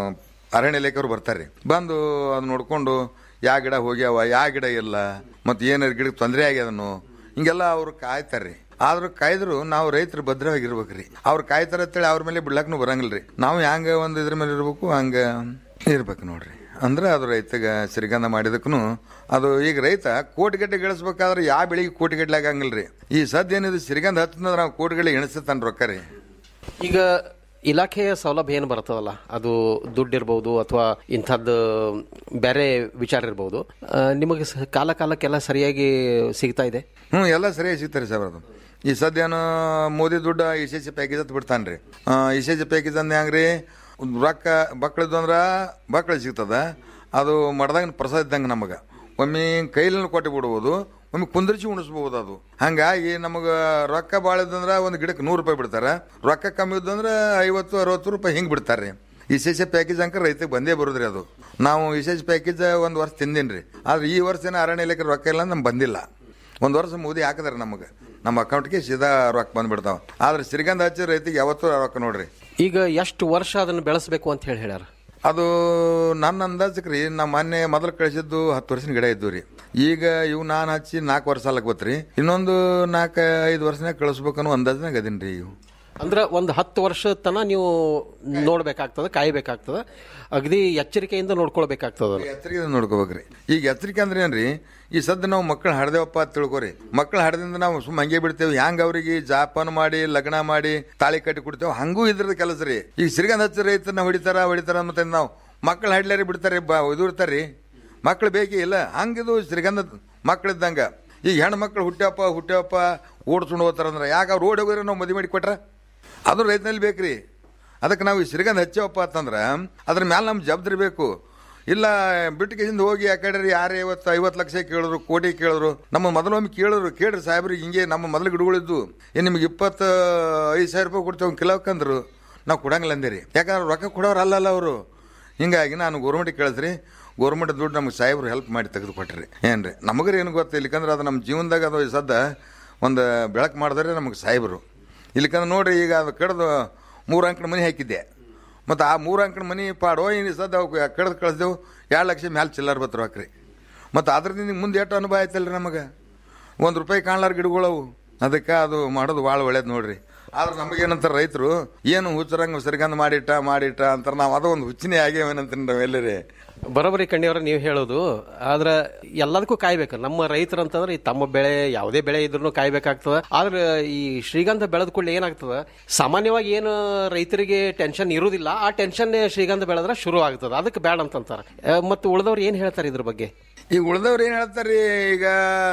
ಅರಣ್ಯ ಇಲಾಖೆಯವ್ರು ಬರ್ತಾರೆ ಬಂದು ಅದು ನೋಡ್ಕೊಂಡು ಯಾವ ಗಿಡ ಹೋಗ್ಯಾವ ಯಾವ ಗಿಡ ಇಲ್ಲ ಮತ್ತೆ ಏನಾರು ಗಿಡಕ್ಕೆ ತೊಂದರೆ ಆಗ್ಯದನು ಹಿಂಗೆಲ್ಲ ಅವ್ರು ಕಾಯ್ತಾರ್ರಿ ಆದ್ರೂ ಕಾಯ್ದ್ರು ನಾವು ರೈತರು ಭದ್ರವಾಗಿರ್ಬೇಕ್ರಿ ಅವ್ರು ಕಾಯ್ತಾರ ಅಂತೇಳಿ ಅವ್ರ ಮೇಲೆ ಬಿಡ್ಲಕ್ನು ಬರಂಗಿಲ್ರಿ ನಾವು ಹ್ಯಾಂಗ ಒಂದು ಇದ್ರ ಮೇಲೆ ಇರ್ಬೇಕು ಹಂಗ ಇರ್ಬೇಕು ನೋಡ್ರಿ ಅಂದ್ರೆ ಅದು ರೈತಗ ಶ್ರೀಗಂಧ ಮಾಡಿದಕ್ಕೂ ಅದು ಈಗ ರೈತ ಕೋಟಿಗಟ್ಟೆ ಗಳಿಸ್ಬೇಕಾದ್ರೆ ಯಾವ ಬೆಳಿಗ್ಗೆ ಕೋಟಿಗಟ್ಟಲೆ ಆಗಂಗಿಲ್ರಿ ಈ ಸದ್ಯ ಏನಿದೆ ಶ್ರೀಗಂಧ ಹತ್ತಂದ್ರೆ ನಾವು ಕೋಟಿಗಟ್ಟಲೆ ಎಣಿಸ್ತಾನ ರೊಕ್ಕ ರೀ ಈಗ ಇಲಾಖೆಯ ಸೌಲಭ್ಯ ಏನು ಬರ್ತದಲ್ಲ ಅದು ದುಡ್ಡು ಇರ್ಬೋದು ಅಥವಾ ಇಂಥದ್ದು ಬೇರೆ ವಿಚಾರ ಇರ್ಬೋದು ಆ, ನಿಮಗೆ ಸ- ಕಾಲ ಕಾಲಕ್ಕೆಲ್ಲ ಸರಿಯಾಗಿ ಸಿಗ್ತಾ ಇದೆ ಹ್ಞೂ ಎಲ್ಲ ಸರಿಯಾಗಿ ಸಿಗ್ತಾರೆ ಸರ್ ಅದು ಈ ಸದ್ಯನು ಮೋದಿ ದುಡ್ಡು ಇ ಸಿ ಪ್ಯಾಕೇಜ್ ಅಂತ ಬಿಡ್ತಾನೆ ರೀ ಇ ಸಿ ಪ್ಯಾಕೇಜ್ ಅಂದ ಹೆಂಗ್ರಿ ರೊಕ್ಕ ಬಕ್ಳದ್ದು ಅಂದ್ರೆ ಬಕ್ಳ ಸಿಗ್ತದ ಅದು ಮಡ್ದಾಗ ಪ್ರಸಾದ ಇದ್ದಂಗೆ ನಮಗೆ ಒಮ್ಮೆ ಕೈಲನ್ನು ಕೊಟ್ಟು ಬಿಡ್ಬೋದು ಒಮ್ಮೆ ಕುಂದಿರ್ಸಿ ಉಣಿಸ್ಬೋದು ಅದು ಹಂಗಾಗಿ ನಮಗೆ ರೊಕ್ಕ ಭಾಳ ಇದ್ದಂದ್ರೆ ಒಂದು ಗಿಡಕ್ಕೆ ನೂರು ರೂಪಾಯಿ ಬಿಡ್ತಾರೆ ರೊಕ್ಕ ಕಮ್ಮಿ ಇದ್ದಂದ್ರೆ ಐವತ್ತು ಅರವತ್ತು ರೂಪಾಯಿ ಹಿಂಗೆ ಬಿಡ್ತಾರೆ ರೀ ವಿಶೇಷ ಪ್ಯಾಕೇಜ್ ಅಂಕ ರೈತಗೆ ಬಂದೇ ಬರೋದ್ರಿ ಅದು ನಾವು ವಿಶೇಷ ಪ್ಯಾಕೇಜ್ ಒಂದು ವರ್ಷ ತಿಂದೀನಿ ರೀ ಆದ್ರೆ ಈ ವರ್ಷ ಏನೋ ಅರಣ್ಯ ಇಲಾಖೆ ರೊಕ್ಕ ಇಲ್ಲ ನಮ್ಗೆ ಬಂದಿಲ್ಲ ಒಂದು ವರ್ಷ ಮೋದಿ ಹಾಕಿದಾರೆ ನಮಗೆ ನಮ್ಮ ಅಕೌಂಟ್ಗೆ ಸೀದಾ ರೊಕ್ಕ ಬಂದ್ಬಿಡ್ತಾವ ಆದ್ರೆ ಶ್ರೀಗಂಧ ಹಚ್ಚಿ ರೈತಿಗೆ ಯಾವತ್ತೂ ರೊಕ್ಕ ನೋಡ್ರಿ ಈಗ ಎಷ್ಟು ವರ್ಷ ಅದನ್ನು ಬೆಳೆಸಬೇಕು ಅಂತ ಹೇಳಿ ಹೇಳ್ಯಾರ ಅದು ನನ್ನ ಅಂದಾಜಕ್ಕೆ ರೀ ನಮ್ಮ ಮೊನ್ನೆ ಮೊದಲು ಕಳಿಸಿದ್ದು ಹತ್ತು ವರ್ಷದ ಗಿಡ ಇದ್ದು ರೀ ಈಗ ಇವು ನಾನು ಹಚ್ಚಿ ನಾಲ್ಕು ವರ್ಷ ಸಾಲಕ್ಕೆ ಬತ್ರಿ ಇನ್ನೊಂದು ನಾಲ್ಕು ಐದು ವರ್ಷನಾಗ ಕಳಿಸ್ಬೇಕನ್ನೋ ಅಂದಾಜ್ನಾಗ ಅದೀನಿ ರೀ ಇವು ಅಂದ್ರೆ ಒಂದು ಹತ್ತು ವರ್ಷ ತನ ನೀವು ನೋಡ್ಬೇಕಾಗ್ತದ ಕಾಯ್ಬೇಕಾಗ್ತದ ಅಗದಿ ಎಚ್ಚರಿಕೆಯಿಂದ ನೋಡ್ಕೊಳ್ಬೇಕಾಗ್ತದ ಎಚ್ಚರಿಕೆ ನೋಡ್ಕೋಬೇಕ್ರಿ ಈಗ ಎಚ್ಚರಿಕೆ ಅಂದ್ರೆ ಏನ್ರಿ ಈ ಸದ್ದ ನಾವು ಮಕ್ಕಳು ಹಡ್ದೇವಪ್ಪ ಅಂತ ತಿಳ್ಕೊರಿ ಮಕ್ಕಳು ಹಡ್ದಿಂದ ನಾವು ಸುಮ್ಮ ಹಂಗೆ ಬಿಡ್ತೇವೆ ಹ್ಯಾಂಗ ಅವ್ರಿಗೆ ಜಾಪಾನ್ ಮಾಡಿ ಲಗ್ನ ಮಾಡಿ ತಾಳಿ ಕಟ್ಟಿ ಕೊಡ್ತೇವೆ ಹಂಗೂ ಇದ್ರದ ಕೆಲಸ ರೀ ಈಗ ಶ್ರೀಗಂಧ ಹಚ್ಚ ರೈತನ ಹೊಡಿತಾರ ಹೊಡಿತಾರ ಮತ್ತೆ ನಾವು ಮಕ್ಕಳು ಹಡ್ಲಾರಿ ಬಿಡ್ತಾರೆ ಬಾ ಇದು ಇರ್ತಾರ್ರಿ ಮಕ್ಕಳು ಬೇಕೇ ಇಲ್ಲ ಹಂಗಿದು ಶ್ರೀಗಂಧ ಮಕ್ಕಳಿದ್ದಂಗ ಈಗ ಹೆಣ್ಣು ಮಕ್ಕಳು ಹುಟ್ಟ್ಯಪ್ಪ ಹುಟ್ಟ್ಯಪ್ಪ ಓಡಿಸ್ಕೊಂಡು ಹೋಗ್ತಾರಂದ್ರೆ ಯಾಕೆ ಅವ್ರು ಓಡಿ ಹೋಗಿದ್ರೆ ನಾವು ಮದುವೆ ಮಾಡಿ ಕೊಟ್ರ ಅದು ರೈತನಲ್ಲಿ ಬೇಕ್ರಿ ಅದಕ್ಕೆ ನಾವು ಈ ಶ್ರೀಗಂಧ ಹಚ್ಚವಪ್ಪ ಅಂತಂದ್ರೆ ಅದ್ರ ಮ್ಯಾಲೆ ನಮ್ಮ ಜವಾಬ್ದಾರಿ ಬೇಕು ಇಲ್ಲ ಬಿಟ್ಟಿಗೆಯಿಂದ ಹೋಗಿ ಆ ಕಡೆ ಯಾರು ಐವತ್ತು ಐವತ್ತು ಲಕ್ಷ ಕೇಳಿದ್ರು ಕೋಟಿ ಕೇಳಿದ್ರು ನಮ್ಮ ಮೊದಲೊಮ್ಮೆ ಕೇಳಿದ್ರು ಕೇಳ್ರಿ ಸಾಹೇಬ್ರಿಗೆ ಹಿಂಗೆ ನಮ್ಮ ಮೊದಲು ಗಿಡಗಳಿದ್ದು ಏನು ನಿಮ್ಗೆ ಇಪ್ಪತ್ತು ಐದು ಸಾವಿರ ರೂಪಾಯಿ ಕೊಡ್ತೇವೆ ಒಂದು ಕಿಲೋಕ್ಕಂದ್ರು ನಾವು ಕೊಡಂಗಿಲ್ಲ ಅಂದಿರಿ ಯಾಕಂದ್ರೆ ರೊಕ್ಕ ಕೊಡೋರು ಅಲ್ಲಲ್ಲ ಅವರು ಹಿಂಗಾಗಿ ನಾನು ಗೋರ್ಮೆಂಟಿಗೆ ಕೇಳಿದ್ರಿ ಗೋರ್ಮೆಂಟ್ ದುಡ್ಡು ನಮ್ಗೆ ಸಾಹೇಬ್ರು ಹೆಲ್ಪ್ ಮಾಡಿ ತೆಗೆದು ಕೊಟ್ರಿ ಏನ್ರಿ ನಮಗ್ರಿ ಏನು ಗೊತ್ತಿಲ್ಲ ಇಲ್ಲಿಕಂದ್ರೆ ಅದು ನಮ್ಮ ಜೀವನದಾಗ ಅದು ಈ ಸದ್ದ ಒಂದು ಬೆಳಕು ಮಾಡಿದ್ರೆ ನಮಗೆ ಸಾಹೇಬರು ಇಲ್ಲಿಕಂದ್ರೆ ನೋಡ್ರಿ ಈಗ ಅದು ಕಡ್ದು ಮೂರು ಅಂಕಣ ಮನೆ ಹಾಕಿದ್ದೆ ಮತ್ತು ಆ ಮೂರು ಅಂಕಣ ಮನೆ ಪಾಡೋ ಏನು ಸದ್ದ ಕಡ್ದು ಕಳಿಸ್ದೆವು ಎರಡು ಲಕ್ಷ ಮ್ಯಾಲೆ ಚಿಲ್ಲರ್ ಬತ್ತು ಹಾಕ್ರಿ ಮತ್ತು ಅದ್ರದಿಂದ ಮುಂದೆ ಎಷ್ಟು ಅನುಭವ ಆಯ್ತಲ್ರಿ ನಮಗೆ ಒಂದು ರೂಪಾಯಿ ಕಾಣ್ಲಾರ ಗಿಡಗಳವು ಅದಕ್ಕೆ ಅದು ಮಾಡೋದು ಭಾಳ ಒಳ್ಳೇದು ನೋಡ್ರಿ ಆದ್ರೆ ನಮಗೇನಂತಾರೆ ರೈತರು ಏನು ಹುಚ್ಚರಂಗ ಸರಿಗಂದ ಮಾಡಿಟ್ಟ ಮಾಡಿಟ್ಟ ಅಂತಾರೆ ನಾವು ಅದೋ ಒಂದು ಹುಚ್ಚಿನೇ ಆಗ್ಯಾವೇನಂತೀನಿ ನಾವು ಎಲ್ಲರೇ ಬರೋಬ್ಬರಿ ಕಣ್ಣಿಯವ್ರ ನೀವು ಹೇಳೋದು ಆದ್ರೆ ಎಲ್ಲದಕ್ಕೂ ಕಾಯ್ಬೇಕು ನಮ್ಮ ರೈತರು ಅಂತಂದ್ರೆ ಈ ತಮ್ಮ ಬೆಳೆ ಯಾವುದೇ ಬೆಳೆ ಇದ್ರೂ ಕಾಯ್ಬೇಕಾಗ್ತದ ಆದ್ರೆ ಈ ಶ್ರೀಗಂಧ ಬೆಳೆದ ಕೂಡಲೇ ಏನಾಗ್ತದ ಸಾಮಾನ್ಯವಾಗಿ ಏನು ರೈತರಿಗೆ ಟೆನ್ಷನ್ ಇರುವುದಿಲ್ಲ ಆ ಟೆನ್ಷನ್ ಶ್ರೀಗಂಧ ಬೆಳೆದ್ರೆ ಶುರು ಆಗ್ತದ ಅದಕ್ಕೆ ಬೇಡ ಅಂತಂತಾರೆ ಮತ್ತು ಉಳಿದವ್ರು ಏನು ಹೇಳ್ತಾರೆ ಇದ್ರ ಬಗ್ಗೆ ಈಗ ಉಳ್ದವ್ರು ಏನು ಹೇಳ್ತಾರೆ ಈಗ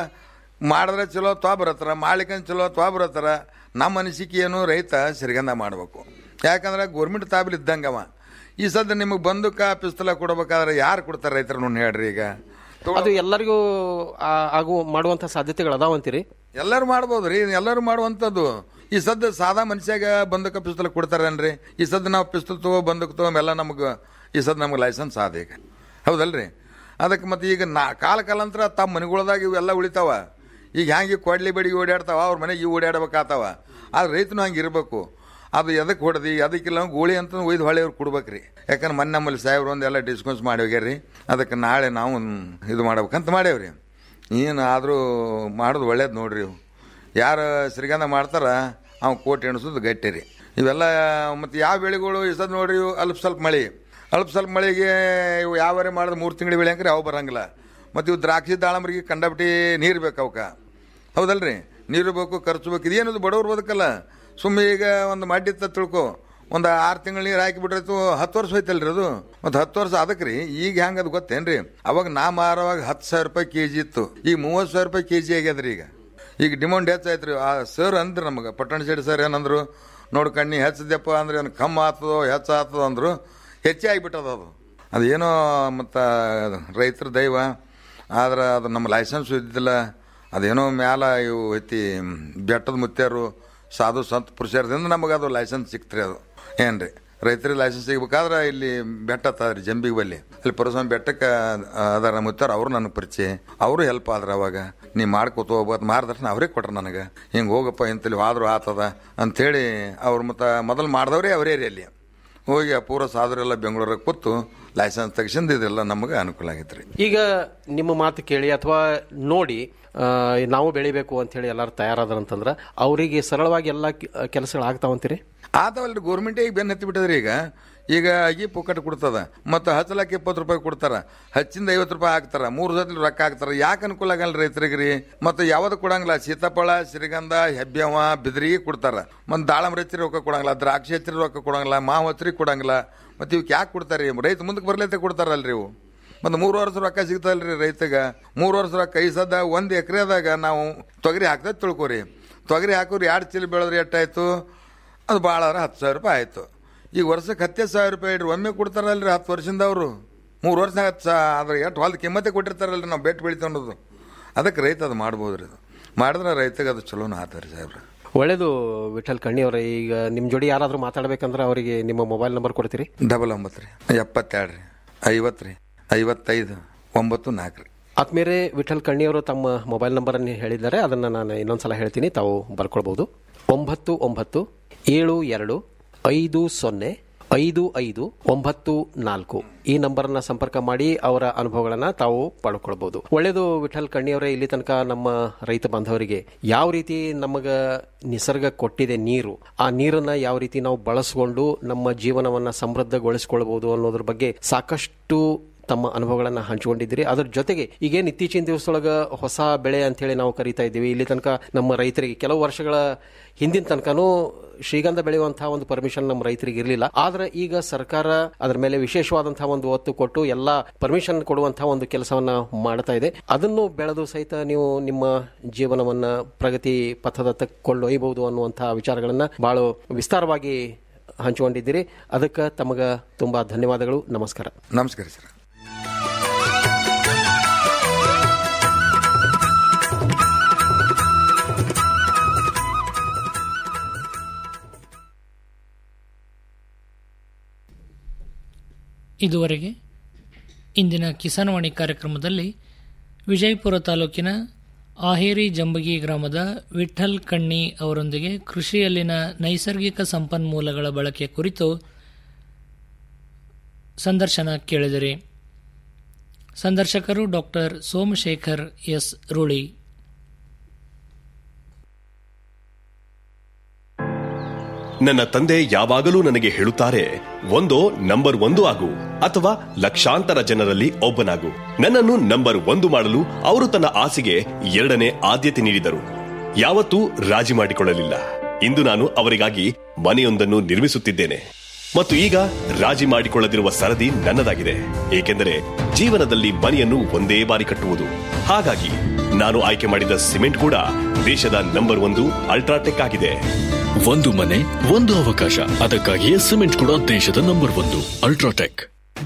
ಮಾಡಿದ್ರೆ ಚಲೋ ತ್ವಾ ಬರತ್ತಾರ ಮಾಡ್ಲಿಕ್ಕಂದ್ ಚಲೋ ತ್ವಾ ಬರತ್ತಾರ ನಮ್ಮ ಅನಿಸಿಕೆ ಏನು ರೈತ ಸಿರಿಗಂಧ ಮಾಡಬೇಕು ಯಾಕಂದ್ರೆ ಗೋರ್ಮೆಂಟ್ ತಾಬಿಲ್ ಇದ್ದಂಗವ ಈ ಸದ್ಯ ನಿಮಗೆ ಬಂದೂಕ ಪಿಸ್ತಲ ಕೊಡ್ಬೇಕಾದ್ರೆ ಯಾರು ಕೊಡ್ತಾರೆ ರೈತರು ನೋಡಿ ಹೇಳ್ರಿ ಈಗ ಅದು ಎಲ್ಲರಿಗೂ ಆ- ಆಗು ಮಾಡುವಂತ ಸಾಧ್ಯತೆಗಳು ಅದಾವಂತೀರಿ ಎಲ್ಲರೂ ಮಾಡ್ಬೋದು ರೀ ಎಲ್ಲರೂ ಮಾಡುವಂಥದ್ದು ಈ ಸದ್ದ ಸಾದಾ ಮನುಷ್ಯಾಗ ಬಂದೂಕ ಪಿಸ್ತಲ ಕೊಡ್ತಾರೇನ್ರಿ ಈ ಸದ್ದ ನಾವು ಪಿಸ್ತಲ್ ತಗೋ ಬಂದೂಕ್ ತಗೋ ಎಲ್ಲ ನಮಗೆ ಈ ಸದ್ದ ನಮ್ಗೆ ಲೈಸೆನ್ಸ್ ಆದ ಈಗ ಹೌದಲ್ರಿ ಅದಕ್ಕೆ ಮತ್ತೆ ಈಗ ನಾ ಕಾಲ ಕಾಲಾಂತರ ತಮ್ಮ ಮನೆಗಳ್ದಾಗ ಇವೆಲ್ಲ ಉಳಿತಾವ ಈಗ ಹ್ಯಾಂಗೆ ಕೊಡ್ಲಿ ಬಡಿಗೆ ಓಡಾಡ್ತಾವ ಅವ್ರ ಮನೆಗೆ ಇವು ಓಡಾಡ್ಬೇಕಾತಾವ ಆದ್ರೆ ರೈತನು ಹಂಗೆ ಇರಬೇಕು ಅದು ಎದಕ್ಕೆ ಹೊಡೆದಿ ಅದಕ್ಕಿಲ್ಲ ಗೋಳಿ ಅಂತ ಒಯ್ದು ಹೊಳೆ ಅವ್ರು ಕೊಡ್ಬೇಕ್ರಿ ಯಾಕಂದ್ರೆ ಮೊನ್ನೆ ನಮ್ಮಲ್ಲಿ ಸಾಹೇಬ್ರು ಒಂದು ಎಲ್ಲ ಡಿಸ್ಕೌಂಟ್ಸ್ ಮಾಡಿ ಹೋಗ್ಯಾರ್ರಿ ಅದಕ್ಕೆ ನಾಳೆ ನಾವು ಇದು ಮಾಡ್ಬೇಕಂತ ಮಾಡೇವ್ರಿ ಏನು ಆದರೂ ಮಾಡೋದು ಒಳ್ಳೇದು ನೋಡ್ರಿ ಇವು. ಯಾರು ಶ್ರೀಗಂಧ ಮಾಡ್ತಾರ ಅವ್ ಕೋಟಿ ಎಣಿಸೋದು ಗಟ್ಟಿ ರೀ ಇವೆಲ್ಲ ಮತ್ತು ಯಾವ ಬೆಳೆಗಳು ಈ ಸದ್ ನೋಡ್ರಿ ಇವು ಅಲ್ಪ ಸ್ವಲ್ಪ ಮಳೆ ಅಲ್ಪ ಸ್ವಲ್ಪ ಮಳೆಗೆ ಇವು ಯಾವಾರೆ ಮಾಡಿದ್ರೆ ಮೂರು ತಿಂಗಳು ಬೆಳೆ ಅಂಕ್ರೆ ಅವು ಬರಂಗಿಲ್ಲ ಮತ್ತು ಇವು ದ್ರಾಕ್ಷಿ ದಾಳಂಬರಿಗೆ ಕಂಡಬಿಟ್ಟು ನೀರು ಬೇಕು ಅವಕ್ಕೆ ಹೌದಲ್ರಿ ನೀರು ಬೇಕು ಖರ್ಚು ಬೇಕು ಇದೇನದು ಬಡವ್ರು ಬದುಕಲ್ಲ ಸುಮ್ಮನೆ ಈಗ ಒಂದು ಮಾಡಿತ್ತ ತಿಳ್ಕೊ ಒಂದು ಆರು ತಿಂಗಳು ನೀರು ಹಾಕಿಬಿಟ್ರೆ ಹತ್ತು ವರ್ಷ ಹೋಯ್ತಲ್ರಿ ಅದು ಮತ್ತು ಹತ್ತು ವರ್ಷ ಅದಕ್ಕೆ ರೀ ಈಗ ಹೆಂಗೆ ಅದು ಗೊತ್ತೇನ್ರಿ ಅವಾಗ ನಾ ಮಾರುವಾಗ ಹತ್ತು ಸಾವಿರ ರೂಪಾಯಿ ಕೆ ಜಿ ಇತ್ತು ಈಗ ಮೂವತ್ತು ಸಾವಿರ ರೂಪಾಯಿ ಕೆ ಜಿ ಆಗ್ಯದ್ರಿ ಈಗ ಈಗ ಡಿಮಾಂಡ್ ಹೆಚ್ಚಾಯ್ತು ರೀ ಆ ಸರ್ ಅಂದ್ರಿ ನಮಗೆ ಪಟ್ಟಣ ಶೆಟ್ಟಿ ಸರ್ ಏನಂದ್ರು ನೋಡಿ ಕಣ್ಣಿ ಹೆಚ್ಚದಪ್ಪ ಅಂದ್ರೆ ಏನು ಕಮ್ಮಿ ಆಗ್ತದೋ ಹೆಚ್ಚು ಆಗ್ತದೋ ಅಂದರು ಹೆಚ್ಚೇ ಆಗಿಬಿಟ್ಟದ ಅದು ಅದೇನೋ ಮತ್ತು ರೈತರ ದೈವ ಆದ್ರೆ ಅದು ನಮ್ಮ ಲೈಸೆನ್ಸ್ ಇದ್ದಿಲ್ಲ ಅದೇನೋ ಮ್ಯಾಲ ಇವು ಐತಿ ಬೆಟ್ಟದ ಮುತ್ಯಾರು ಸಾಧು ಸಂತ ಪುರುಷರದಿಂದ ನಮಗೆ ಅದು ಲೈಸೆನ್ಸ್ ಸಿಕ್ತ್ರಿ ಅದು ಏನ್ರಿ ರೈತರಿಗೆ ಲೈಸೆನ್ಸ್ ಸಿಗ್ಬೇಕಾದ್ರೆ ಇಲ್ಲಿ ಬೆಟ್ಟ ಅತ್ತದ್ರಿ ಜಂಬಿಗೆ ಬಲ್ಲಿ ಅಲ್ಲಿ ಪರಸ್ವಾಮಿ ಬೆಟ್ಟಕ್ಕೆ ಅದಾರ ಮುತ್ತಾರ ಅವರು ನನಗೆ ಪರಿಚಯ ಅವರು ಹೆಲ್ಪ್ ಆದ್ರ ಅವಾಗ ನೀ ಮಾಡ್ಕೋತ ಹೋಗ್ಬೋದು ಮಾರ್ದರ್ಶನ ಅವರೇ ಕೊಟ್ರ ನನಗೆ ಹಿಂಗೆ ಹೋಗಪ್ಪ ಇಂತಲ್ಲಿ ಆದ್ರೂ ಆತದ ಅಂಥೇಳಿ ಅವ್ರು ಮತ್ತು ಮೊದಲು ಮಾಡಿದವರೇ ಅವರೇ ರೀ ಅಲ್ಲಿ ಹೋಗಿ ಆ ಪೂರ ಸಾಧುರೆಲ್ಲ ಬೆಂಗಳೂರಿಗೆ ಕೂತು ಲೈಸೆನ್ಸ್ ತೆಗಿಸಿಂದ ಇದೆಲ್ಲ ನಮಗೆ ಅನುಕೂಲ ಆಗೈತೆ ರೀ ಈಗ ನಿಮ್ಮ ಮಾತು ಕೇಳಿ ಅಥವಾ ನೋಡಿ ಆ, ನಾವು ಬೆಳಿಬೇಕು ಅಂತ ಹೇಳಿ ಎಲ್ಲರೂ ತಯಾರಾದ್ರಂತಂದ್ರೆ ಅವರಿಗೆ ಸರಳವಾಗಿ ಎಲ್ಲ ಕೆಲಸಗಳು ಆಗ್ತಾವಂತೀರಿ ಆತವಲ್ರಿ ಗೌರ್ಮೆಂಟೇ ಈಗ ಬೆನ್ನು ಹತ್ತಿ ಬಿಟ್ಟದ್ರಿ ಈಗ ಈಗ ಅಗಿ ಪುಕ್ಕಟ್ ಕೊಡ್ತದ ಮತ್ತು ಹಚ್ಚಲಕ್ಕೆ ಇಪ್ಪತ್ತು ರೂಪಾಯಿ ಕೊಡ್ತಾರ ಹಚ್ಚಿಂದ ಐವತ್ತು ರೂಪಾಯಿ ಹಾಕ್ತಾರ ಮೂರು ಸತಿ ರೊಕ್ಕ ಹಾಕ್ತಾರ ಯಾಕೆ ಅನುಕೂಲ ಆಗಲ್ಲ ರೈತರಿಗೆ ರೀ ಮತ್ತು ಯಾವ್ದು ಕೊಡಂಗಿಲ್ಲ ಸೀತಾಫಳ ಶ್ರೀಗಂಧ ಹೆಬ್ಬ್ಯವ ಬಿದ್ರಿ ಕೊಡ್ತಾರ ಮತ್ತು ದಾಳಂಬ್ರಿ ಹಚ್ಚಿರಿ ರೊಕ್ಕ ಕೊಡಂಗಿಲ್ಲ ದ್ರಾಕ್ಷಿ ಹಚ್ಚಿರಿ ರೊಕ್ಕ ಕೊಡಂಗಿಲ್ಲ ಮಾವು ಹಚ್ಚಿರಿ ಕೊಡಂಗಿಲ್ಲ ಮತ್ತು ಇವಕ್ಕೆ ಯಾಕೆ ಕೊಡ್ತಾರೆ ರೈತ ಮುಂದಕ್ಕೆ ಬರ್ಲೈತೆ ಕೊಡ್ತಾರಲ್ರಿ ಇವು ಮತ್ತು ಮೂರು ವರ್ಷ ರೊಕ್ಕ ಸಿಗ್ತಲ್ರಿ ರೈತಗ ಮೂರು ವರ್ಷ ರೊಕ್ಕ ಈ ಸದ್ದ ಒಂದು ಎಕರೆದಾಗ ನಾವು ತೊಗರಿ ಹಾಕ್ತದೆ ತಿಳ್ಕೊರಿ ತೊಗರಿ ಹಾಕೋರಿ ಎರಡು ಚೀಲ ಬೆಳೆದ್ರೆ ಎಷ್ಟಾಯ್ತು ಅದು ಭಾಳ ಅಂದ್ರೆ ಹತ್ತು ಸಾವಿರ ರೂಪಾಯಿ ಆಯಿತು ಈಗ ವರ್ಷಕ್ಕೆ ಹತ್ತೇ ಸಾವಿರ ರೂಪಾಯಿ ಇಡ್ರಿ ಒಮ್ಮೆ ಕೊಡ್ತಾರಲ್ರಿ ಹತ್ತು ವರ್ಷದಿಂದ ಅವರು ಮೂರು ವರ್ಷ ಹತ್ತು ಸಾ ಅದ್ರ ಎಷ್ಟು ಹೊಲ್ದ ಕಿಮ್ಮತ್ತೆ ಕೊಟ್ಟಿರ್ತಾರಲ್ರಿ ನಾವು ಬೆಟ್ಟು ಬೆಳಿತೀವಿ ಅನ್ನೋದು ಅದಕ್ಕೆ ರೈತ ಅದು ಮಾಡ್ಬೋದು ರೀ ಅದು ಮಾಡಿದ್ರೆ ರೈತಗೆ ಅದು ಚಲೋನ ಆತಾರೆ ಸಾಹೇಬ್ರ ಒಳ್ಳೇದು ವಿಠಲ್ ಕಣ್ಣಿ ಅವರೇ ಈಗ ನಿಮ್ಮ ಜೋಡಿ ಯಾರಾದರೂ ಮಾತಾಡ್ಬೇಕಂದ್ರೆ ಅವರಿಗೆ ನಿಮ್ಮ ಮೊಬೈಲ್ ನಂಬರ್ ಕೊಡ್ತೀರಿ ಡಬಲ್ ಒಂಬತ್ತು ರೀ ಎಪ್ಪತ್ತೆರಡು ರೀ ಐವತ್ತು ರೀ ಐವತ್ತೈದು ಒಂಬತ್ತು ನಾಲ್ಕು ರೀ ಆತ್ಮೀಯರೇ ವಿಠಲ್ ಕಣ್ಣಿಯವರು ತಮ್ಮ ಮೊಬೈಲ್ ನಂಬರ್ ಅನ್ನು ಹೇಳಿದ್ದಾರೆ ಅದನ್ನ ನಾನು ಇನ್ನೊಂದ್ಸಲ ಹೇಳ್ತೀನಿ ತಾವು ಬರ್ಕೊಳ್ಬಹುದು ಒಂಬತ್ತು ಒಂಬತ್ತು ಏಳು ಎರಡು ಐದು ಸೊನ್ನೆ ಐದು ಐದು ಒಂಬತ್ತು ನಾಲ್ಕು ಈ ನಂಬರ್ನ ಸಂಪರ್ಕ ಮಾಡಿ ಅವರ ಅನುಭವಗಳನ್ನ ತಾವು ಪಡ್ಕೊಳ್ಬಹುದು ಒಳ್ಳೆಯದು ವಿಠಲ್ ಕಣ್ಣಿಯವರೇ ಇಲ್ಲಿ ತನಕ ನಮ್ಮ ರೈತ ಬಾಂಧವರಿಗೆ ಯಾವ ರೀತಿ ನಮಗ ನಿಸರ್ಗ ಕೊಟ್ಟಿದೆ ನೀರು ಆ ನೀರನ್ನ ಯಾವ ರೀತಿ ನಾವು ಬಳಸಿಕೊಂಡು ನಮ್ಮ ಜೀವನವನ್ನ ಸಮೃದ್ಧಗೊಳಿಸಿಕೊಳ್ಬಹುದು ಅನ್ನೋದ್ರ ಬಗ್ಗೆ ಸಾಕಷ್ಟು ತಮ್ಮ ಅನುಭವಗಳನ್ನ ಹಂಚಿಕೊಂಡಿದ್ದೀರಿ ಅದ್ರ ಜೊತೆಗೆ ಈಗೇನು ಇತ್ತೀಚಿನ ದಿವಸದೊಳಗ ಹೊಸ ಬೆಳೆ ಅಂತ ಹೇಳಿ ನಾವು ಕರಿತಾ ಇದ್ದೀವಿ ಇಲ್ಲಿ ತನಕ ನಮ್ಮ ರೈತರಿಗೆ ಕೆಲವು ವರ್ಷಗಳ ಹಿಂದಿನ ತನಕನೂ ಶ್ರೀಗಂಧ ಬೆಳೆಯುವಂತಹ ಒಂದು ಪರ್ಮಿಷನ್ ನಮ್ಮ ರೈತರಿಗೆ ಇರಲಿಲ್ಲ ಆದ್ರೆ ಈಗ ಸರ್ಕಾರ ಅದರ ಮೇಲೆ ವಿಶೇಷವಾದಂತಹ ಒಂದು ಒತ್ತು ಕೊಟ್ಟು ಎಲ್ಲಾ ಪರ್ಮಿಷನ್ ಕೊಡುವಂತಹ ಒಂದು ಕೆಲಸವನ್ನ ಮಾಡ್ತಾ ಇದೆ ಅದನ್ನು ಬೆಳೆದು ಸಹಿತ ನೀವು ನಿಮ್ಮ ಜೀವನವನ್ನ ಪ್ರಗತಿ ಪಥದತ್ತ ಕೊಂಡೊಯ್ಯಬಹುದು ಅನ್ನುವಂತಹ ವಿಚಾರಗಳನ್ನ ಬಹಳ ವಿಸ್ತಾರವಾಗಿ ಹಂಚಿಕೊಂಡಿದ್ದೀರಿ ಅದಕ್ಕೆ ತಮಗ ತುಂಬಾ ಧನ್ಯವಾದಗಳು ನಮಸ್ಕಾರ ನಮಸ್ಕಾರ ಸರ್ ಇದುವರೆಗೆ ಇಂದಿನ ಕಿಸಾನ್ವಾಣಿ ಕಾರ್ಯಕ್ರಮದಲ್ಲಿ ವಿಜಯಪುರ ತಾಲೂಕಿನ ಆಹೇರಿ ಜಂಬಗಿ ಗ್ರಾಮದ ವಿಠಲ್ ಕಣ್ಣಿ ಅವರೊಂದಿಗೆ ಕೃಷಿಯಲ್ಲಿನ ನೈಸರ್ಗಿಕ ಸಂಪನ್ಮೂಲಗಳ ಬಳಕೆ ಕುರಿತು ಸಂದರ್ಶನ ಕೇಳಿದಿರಿ ಸಂದರ್ಶಕರು ಡಾಕ್ಟರ್ ಸೋಮಶೇಖರ್ ಎಸ್ ರೂಳಿ ನನ್ನ ತಂದೆ ಯಾವಾಗಲೂ ನನಗೆ ಹೇಳುತ್ತಾರೆ ಒಂದೋ ನಂಬರ್ ಒಂದು ಆಗು ಅಥವಾ ಲಕ್ಷಾಂತರ ಜನರಲ್ಲಿ ಒಬ್ಬನಾಗು ನನ್ನನ್ನು ನಂಬರ್ ಒಂದು ಮಾಡಲು ಅವರು ತನ್ನ ಆಸೆಗೆ ಎರಡನೇ ಆದ್ಯತೆ ನೀಡಿದರು ಯಾವತ್ತೂ ರಾಜಿ ಮಾಡಿಕೊಳ್ಳಲಿಲ್ಲ ಇಂದು ನಾನು ಅವರಿಗಾಗಿ ಮನೆಯೊಂದನ್ನು ನಿರ್ಮಿಸುತ್ತಿದ್ದೇನೆ ಮತ್ತು ಈಗ ರಾಜಿ ಮಾಡಿಕೊಳ್ಳದಿರುವ ಸರದಿ ನನ್ನದಾಗಿದೆ ಏಕೆಂದರೆ ಜೀವನದಲ್ಲಿ ಮನೆಯನ್ನು ಒಂದೇ ಬಾರಿ ಕಟ್ಟುವುದು ಹಾಗಾಗಿ ನಾನು ಆಯ್ಕೆ ಮಾಡಿದ ಸಿಮೆಂಟ್ ಕೂಡ ದೇಶದ ನಂಬರ್ ಒಂದು ಅಲ್ಟ್ರಾಟೆಕ್ ಆಗಿದೆ ಒಂದು ಮನೆ ಒಂದು ಅವಕಾಶ ಅದಕ್ಕಾಗಿಯೇ ಸಿಮೆಂಟ್ ಕೂಡ ದೇಶದ ನಂಬರ್ ಒಂದು ಅಲ್ಟ್ರಾಟೆಕ್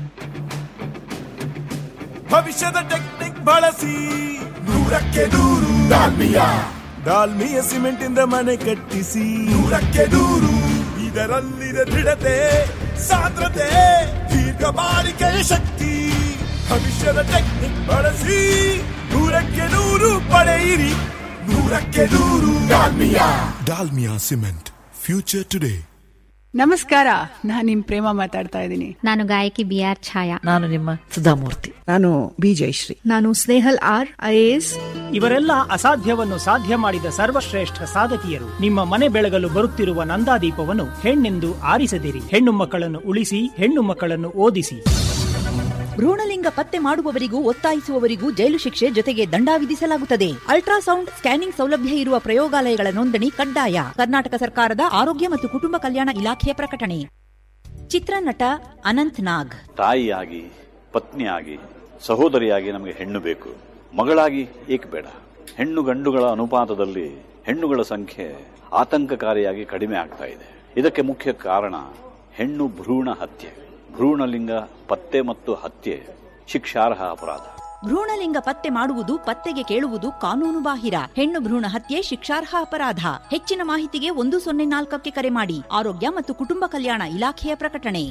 ಭವಿಷ್ಯದ ಟೆಕ್ನಿಕ್ ಬಳಸಿ ನೂರಕ್ಕೆ ನೂರು ಡಾಲ್ಮಿಯಾ ಡಾಲ್ಮಿಯ ಸಿಮೆಂಟ್ ಇಂದ ಮನೆ ಕಟ್ಟಿಸಿ ನೂರಕ್ಕೆ ನೂರು ಇದರಲ್ಲಿದೆ ದೃಢತೆ ಸಾಂದ್ರತೆ ದೀರ್ಘ ಬಾಳಿಕೆಯ ಶಕ್ತಿ ಭವಿಷ್ಯದ ಟೆಕ್ನಿಕ್ ಬಳಸಿ ನೂರಕ್ಕೆ ನೂರು ಪಡೆಯಿರಿ ನೂರಕ್ಕೆ ನೂರು Dalmia Dalmia cement future today ನಮಸ್ಕಾರ ನಾನ್ ನಿಮ್ ಪ್ರೇಮ ಮಾತಾಡ್ತಾ ಇದ್ದೀನಿ ನಾನು ಗಾಯಕಿ ಬಿ ಆರ್ ಛಾಯಾ ನಾನು ನಿಮ್ಮ ಸುಧಾಮೂರ್ತಿ ನಾನು ಬಿ ಜಯಶ್ರೀ ನಾನು ಸ್ನೇಹಲ್ ಆರ್ ಐಎಎಸ್ ಇವರೆಲ್ಲ ಅಸಾಧ್ಯವನ್ನು ಸಾಧ್ಯ ಮಾಡಿದ ಸರ್ವಶ್ರೇಷ್ಠ ಸಾಧಕಿಯರು ನಿಮ್ಮ ಮನೆ ಬೆಳಗಲು ಬರುತ್ತಿರುವ ನಂದಾದೀಪವನ್ನು ಹೆಣ್ಣೆಂದು ಆರಿಸದಿರಿ ಹೆಣ್ಣು ಮಕ್ಕಳನ್ನು ಉಳಿಸಿ ಹೆಣ್ಣು ಮಕ್ಕಳನ್ನು ಓದಿಸಿ ಭ್ರೂಣಲಿಂಗ ಪತ್ತೆ ಮಾಡುವವರಿಗೂ ಒತ್ತಾಯಿಸುವವರಿಗೂ ಜೈಲು ಶಿಕ್ಷೆ ಜೊತೆಗೆ ದಂಡ ವಿಧಿಸಲಾಗುತ್ತದೆ ಅಲ್ಟ್ರಾಸೌಂಡ್ ಸ್ಕ್ಯಾನಿಂಗ್ ಸೌಲಭ್ಯ ಇರುವ ಪ್ರಯೋಗಾಲಯಗಳ ನೋಂದಣಿ ಕಡ್ಡಾಯ ಕರ್ನಾಟಕ ಸರ್ಕಾರದ ಆರೋಗ್ಯ ಮತ್ತು ಕುಟುಂಬ ಕಲ್ಯಾಣ ಇಲಾಖೆಯ ಪ್ರಕಟಣೆ ಚಿತ್ರನಟ ಅನಂತ್ ನಾಗ್ ತಾಯಿಯಾಗಿ ಪತ್ನಿಯಾಗಿ ಸಹೋದರಿಯಾಗಿ ನಮಗೆ ಹೆಣ್ಣು ಬೇಕು ಮಗಳಾಗಿ ಏಕೆ ಬೇಡ ಹೆಣ್ಣು ಗಂಡುಗಳ ಅನುಪಾತದಲ್ಲಿ ಹೆಣ್ಣುಗಳ ಸಂಖ್ಯೆ ಆತಂಕಕಾರಿಯಾಗಿ ಕಡಿಮೆ ಆಗ್ತಾ ಇದೆ ಇದಕ್ಕೆ ಮುಖ್ಯ ಕಾರಣ ಹೆಣ್ಣು ಭ್ರೂಣ ಹತ್ಯೆ ಭ್ರೂಣಲಿಂಗ ಪತ್ತೆ ಮತ್ತು ಹತ್ಯೆ ಶಿಕ್ಷಾರ್ಹ ಅಪರಾಧ ಭ್ರೂಣಲಿಂಗ ಪತ್ತೆ ಮಾಡುವುದು ಪತ್ತೆಗೆ ಕೇಳುವುದು ಕಾನೂನು ಬಾಹಿರ ಹೆಣ್ಣು ಭ್ರೂಣ ಹತ್ಯೆ ಶಿಕ್ಷಾರ್ಹ ಅಪರಾಧ ಹೆಚ್ಚಿನ ಮಾಹಿತಿಗೆ ಒಂದು ಸೊನ್ನೆ ನಾಲ್ಕಕ್ಕೆ ಕರೆ ಮಾಡಿ ಆರೋಗ್ಯ ಮತ್ತು ಕುಟುಂಬ ಕಲ್ಯಾಣ ಇಲಾಖೆಯ ಪ್ರಕಟಣೆ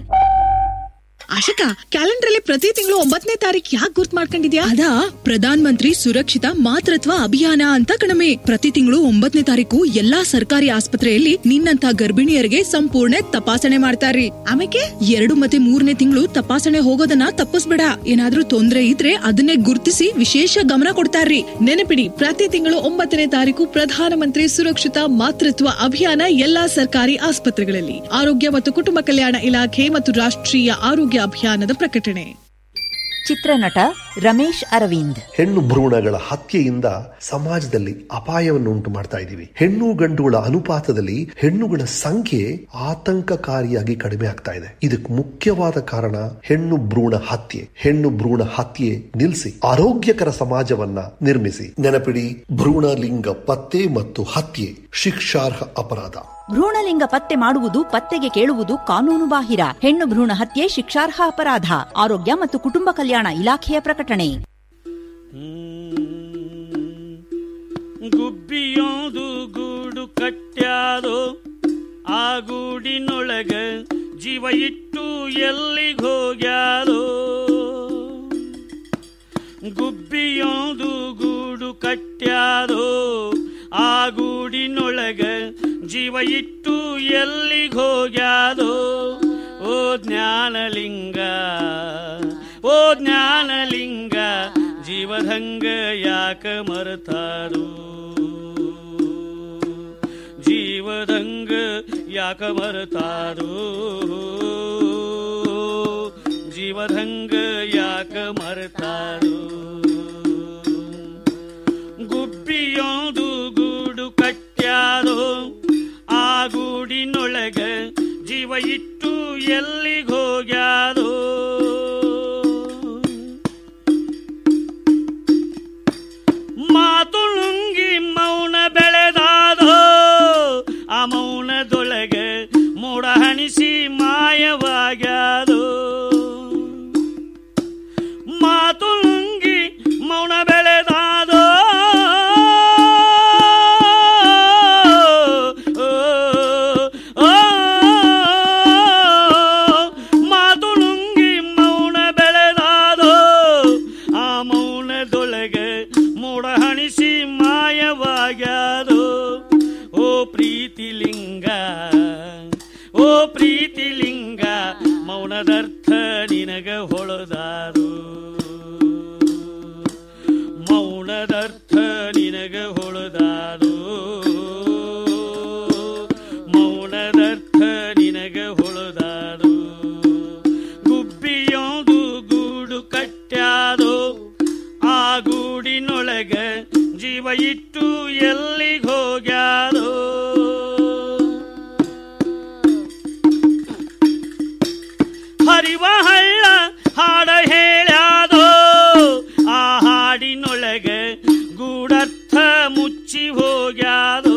ಆಶಿಕಾ ಕ್ಯಾಲೆಂಡರ್ ಅಲ್ಲಿ ಪ್ರತಿ ತಿಂಗಳು ಒಂಬತ್ತನೇ ತಾರೀಕು ಯಾಕೆ ಗುರ್ತ್ ಮಾಡ್ಕೊಂಡಿದ್ಯಾ ಅದಾ ಪ್ರಧಾನ ಮಂತ್ರಿ ಸುರಕ್ಷಿತ ಮಾತೃತ್ವ ಅಭಿಯಾನ ಅಂತ ಕಣಮೆ ಪ್ರತಿ ತಿಂಗಳು ಒಂಬತ್ತನೇ ತಾರೀಕು ಎಲ್ಲಾ ಸರ್ಕಾರಿ ಆಸ್ಪತ್ರೆಯಲ್ಲಿ ನಿನ್ನಂತ ಗರ್ಭಿಣಿಯರಿಗೆ ಸಂಪೂರ್ಣ ತಪಾಸಣೆ ಮಾಡ್ತಾರ್ರಿ ಆಮೇಲೆ ಎರಡು ಮತ್ತೆ ಮೂರನೇ ತಿಂಗಳು ತಪಾಸಣೆ ಹೋಗೋದನ್ನ ತಪ್ಪಿಸ್ಬೇಡ ಏನಾದ್ರೂ ತೊಂದ್ರೆ ಇದ್ರೆ ಅದನ್ನೇ ಗುರ್ತಿಸಿ ವಿಶೇಷ ಗಮನ ಕೊಡ್ತಾರ್ರಿ ನೆನಪಿಡಿ ಪ್ರತಿ ತಿಂಗಳು ಒಂಬತ್ತನೇ ತಾರೀಕು ಪ್ರಧಾನಮಂತ್ರಿ ಸುರಕ್ಷಿತ ಮಾತೃತ್ವ ಅಭಿಯಾನ ಎಲ್ಲಾ ಸರ್ಕಾರಿ ಆಸ್ಪತ್ರೆಗಳಲ್ಲಿ ಆರೋಗ್ಯ ಮತ್ತು ಕುಟುಂಬ ಕಲ್ಯಾಣ ಇಲಾಖೆ ಮತ್ತು ರಾಷ್ಟ್ರೀಯ ಆರೋಗ್ಯ ಅಭಿಯಾನದ ಪ್ರಕಟಣೆ ಚಿತ್ರನಟ ರಮೇಶ್ ಅರವಿಂದ್ ಹೆಣ್ಣು ಭ್ರೂಣಗಳ ಹತ್ಯೆಯಿಂದ ಸಮಾಜದಲ್ಲಿ ಅಪಾಯವನ್ನು ಉಂಟು ಮಾಡ್ತಾ ಇದ್ದೀವಿ ಹೆಣ್ಣು ಗಂಡುಗಳ ಅನುಪಾತದಲ್ಲಿ ಹೆಣ್ಣುಗಳ ಸಂಖ್ಯೆ ಆತಂಕಕಾರಿಯಾಗಿ ಕಡಿಮೆ ಆಗ್ತಾ ಇದೆ ಇದಕ್ಕೆ ಮುಖ್ಯವಾದ ಕಾರಣ ಹೆಣ್ಣು ಭ್ರೂಣ ಹತ್ಯೆ ಹೆಣ್ಣು ಭ್ರೂಣ ಹತ್ಯೆ ನಿಲ್ಲಿಸಿ ಆರೋಗ್ಯಕರ ಸಮಾಜವನ್ನ ನಿರ್ಮಿಸಿ ನೆನಪಿಡಿ ಭ್ರೂಣ ಲಿಂಗ ಪತ್ತೆ ಮತ್ತು ಹತ್ಯೆ ಶಿಕ್ಷಾರ್ಹ ಅಪರಾಧ ಭ್ರೂಣಲಿಂಗ ಪತ್ತೆ ಮಾಡುವುದು ಪತ್ತೆಗೆ ಕೇಳುವುದು ಕಾನೂನು ಬಾಹಿರ ಹೆಣ್ಣು ಭ್ರೂಣ ಹತ್ಯೆ ಶಿಕ್ಷಾರ್ಹ ಅಪರಾಧ ಆರೋಗ್ಯ ಮತ್ತು ಕುಟುಂಬ ಕಲ್ಯಾಣ ಇಲಾಖೆಯ ಪ್ರಕಟಣೆ ಗುಬ್ಬಿಯೋದು ಗೂಡು ಕಟ್ಟ್ಯಾದೋ ಆ ಗೂಡಿನೊಳಗ ಜೀವ ಇಟ್ಟು ಎಲ್ಲಿಗೆ ಹೋಗ್ಯಾದೋ ಗುಬ್ಬಿಯೋದು ಗೂಡು ಕಟ್ಟ್ಯಾದೋ ಆ ಗೂಡಿನೊಳಗ ಜೀವ ಇಟ್ಟು ಎಲ್ಲಿಗೆ ಹೋಗ್ಯಾದೋ ಓ ಜ್ಞಾನಲಿಂಗ ಓ ಜ್ಞಾನಲಿಂಗ ಜೀವದಂಗ ಯಾಕ ಮರತಾರು ಜೀವದಂಗ ಯಾಕ ಮರತಾರು ಜೀವದಂಗ ಯಾಕ ಮರತಾರು ಗುಬ್ಬಿಯೋದು ಗೂಡು ಕಟ್ಟ್ಯಾದೋ ಆ ಗೂಡಿನೊಳಗ ಜೀವ ಇಟ್ಟು ಎಲ್ಲಿಗೆ ಹೋಗ್ಯಾದೋ ಮಾತುಳುಂಗಿ ಮೌನ ಬೆಳೆದಾದೋ ಆ ಮೌನದೊಳಗ ಮೋಡ ಹಣಿಸಿ ಮಾಯವಾಗ್ಯಾದೋ ಮಾತುಳುಂಗಿ ಮೌನ ಬೆಳೆದಾದೋ ಮಾತುಳುಂಗಿ ಮೌನ ಬೆಳೆದಾದೋ ಆ ಮೌನದೊಳಗ ಮೋಡ ಹಣಿಸಿ ಮಾಯವಾಗ್ಯಾದೋ ಓ ಪ್ರೀತಿಲಿಂಗ ಓ ಪ್ರೀತಿಲಿಂಗ ಮೌನದರ್ಥ ನಿನಗ ಹೊಳದಾರು ಮೌನದರ್ಥ ನಿನಗ ಹೊಳದಾರು ಮೌನದರ್ಥ ನಿನಗ ಹೊಳದಾರು ಗುಬ್ಬಿಯೋದು ಗೂಡು ಕಟ್ಟ್ಯಾದೋ ಆ ಗೂಡಿನೊಳಗ ಜೀವ ಇಟ್ಟು ಎಲ್ಲಿಗೆ ಹೋಗ್ಯಾದೋ ಹರಿವ ಹಳ್ಳ ಹಾಡ ಹೇಳ್ಯಾದೋ ಆ ಹಾಡಿನೊಳಗ ಗೂಡರ್ಥ ಮುಚ್ಚಿ ಹೋಗ್ಯಾದೋ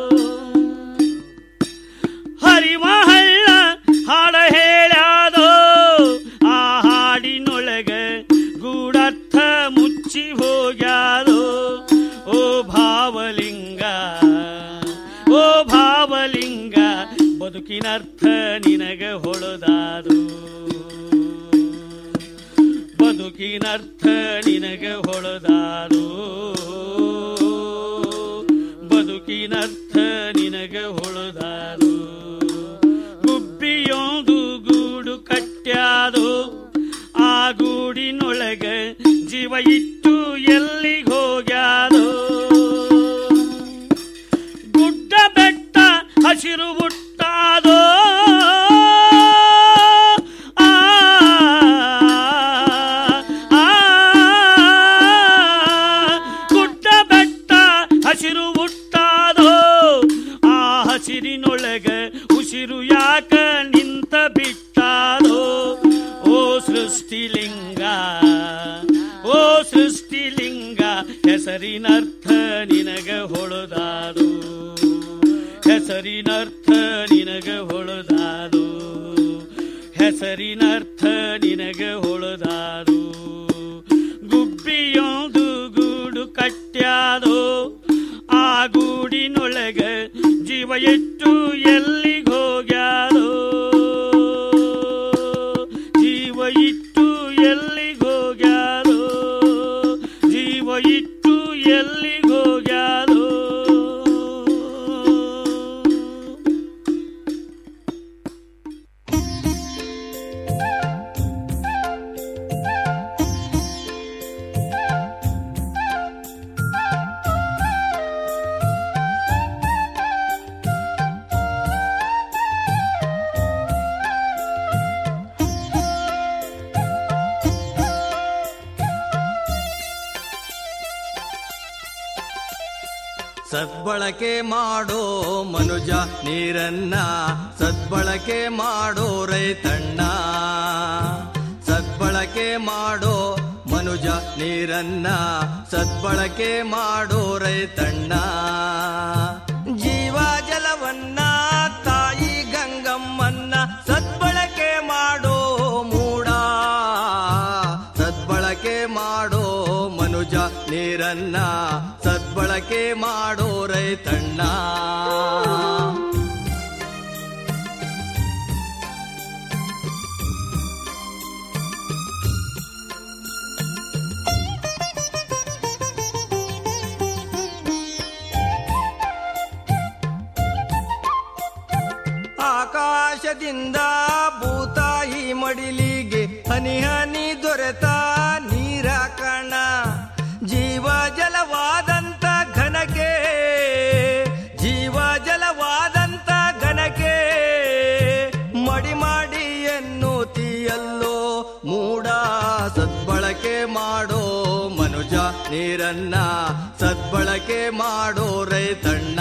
ಹರಿವ ಹಳ್ಳ ಹಾಡ ಹೇಳ್ಯಾದೋ ಆ ಹಾಡಿನೊಳಗ ಗೂಡರ್ಥ ಮುಚ್ಚಿ ಹೋಗ್ಯಾದೋ ಓ ಭಾವಲಿಂಗ ಓ ಭಾವಲಿಂಗ ಬದುಕಿನರ್ಥ ನಿನಗ ಹೊಳದಾದು ಬದುಕಿನರ್ಥ ನಿನಗ ಹೊಳದಾದು ಬದುಕಿನರ್ಥ ನಿನಗ ಹೊಳದಾದು ಗುಬ್ಬಿ ಉಸಿರು ಹುಟ್ಟಾದೋ ಆ ಹಸಿರಿನೊಳಗ ಉಸಿರು ಯಾಕ ನಿಂತ ಬಿಟ್ಟಾದೋ ಓ ಸೃಷ್ಟಿಲಿಂಗ ಓ ಸೃಷ್ಟಿಲಿಂಗ ಹೆಸರಿನರ್ಥ ನಿನಗ ಹೊಳದಾದು ಹೆಸರಿನರ್ಥ ನಿನಗ ಹೊಳದಾದು ಹೆಸರಿನರ್ಥ ನಿನಗ ಹೊಳದಾದು ಗುಬ್ಬಿಯೊಂದು ಗೂಡು ಕಟ್ಟ್ಯಾದೋ ಆ ಗೂಡಿನೊಳಗ ಜೀವ ಇಟ್ಟು ಎಲ್ಲಿಗೋಗ್ಯಾದೋ ಜೀವ ಇಟ್ಟು ಎಲ್ಲಿಗೋಗ್ಯಾದೋ ಜೀವ ಇಟ್ಟು ಎಲ್ಲಿಗೋಗ್ಯಾದೋ ಸದ್ಬಳಕೆ ಮಾಡೋ ಮನುಜ ನೀರನ್ನ ಸದ್ಬಳಕೆ ಮಾಡೋ ರೈತಣ್ಣ ಸದ್ಬಳಕೆ ಮಾಡೋ ಮನುಜ ನೀರನ್ನ ಸದ್ಬಳಕೆ ಮಾಡೋ ರೈತಣ್ಣ ಜೀವ ಜಲವನ್ನ ತಾಯಿ ಗಂಗಮ್ಮನ್ನ ಸದ್ಬಳಕೆ ಮಾಡೋ ಮೂಡ ಸದ್ಬಳಕೆ ಮಾಡೋ ಮನುಜ ನೀರನ್ನ ಸದ್ಬಳಕೆ ಮಾಡೋ ರೈತಣ್ಣ ಆಕಾಶದಿಂದ ಭೂತಾಯಿ ಮಡಿಲಿಗೆ ಹನಿ ಹನಿ ದೊರೆತ ನೀರ ಕಣ ಜೀವ ಜಲವಾದಂತ ಘನಕ್ಕೆ ಜೀವ ಜಲವಾದಂತ ಘನಕ್ಕೆ ಮಡಿ ಮಾಡಿ ಎನ್ನುತ್ತೀಯಲ್ಲೋ ಮೂಡ ಸದ್ಬಳಕೆ ಮಾಡೋ ಮನುಜ ನೀರನ್ನ ಸದ್ಬಳಕೆ ಮಾಡೋ ರೈತಣ್ಣ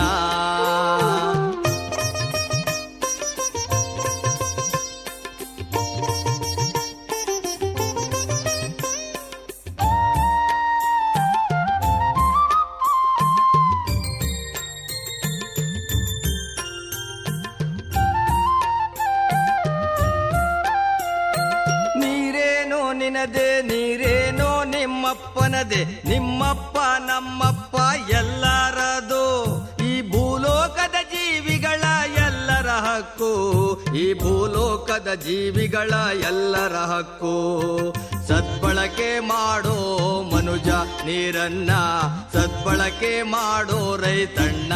ನೀರೇನೋ ನಿನದೆ ನೀರೇನೋ ನಿಮ್ಮಪ್ಪನದೆ ನಿಮ್ಮಪ್ಪ ನಮ್ಮಪ್ಪ ಎಲ್ಲರದು ಈ ಭೂಲೋಕದ ಜೀವಿಗಳ ಎಲ್ಲರ ಹಕ್ಕು ಈ ಭೂಲೋಕದ ಜೀವಿಗಳ ಎಲ್ಲರ ಹಕ್ಕು ಸದ್ಬಳಕೆ ಮಾಡೋ ಮನುಜ ನೀರನ್ನ ಸದ್ಬಳಕೆ ಮಾಡೋ ರೈತಣ್ಣ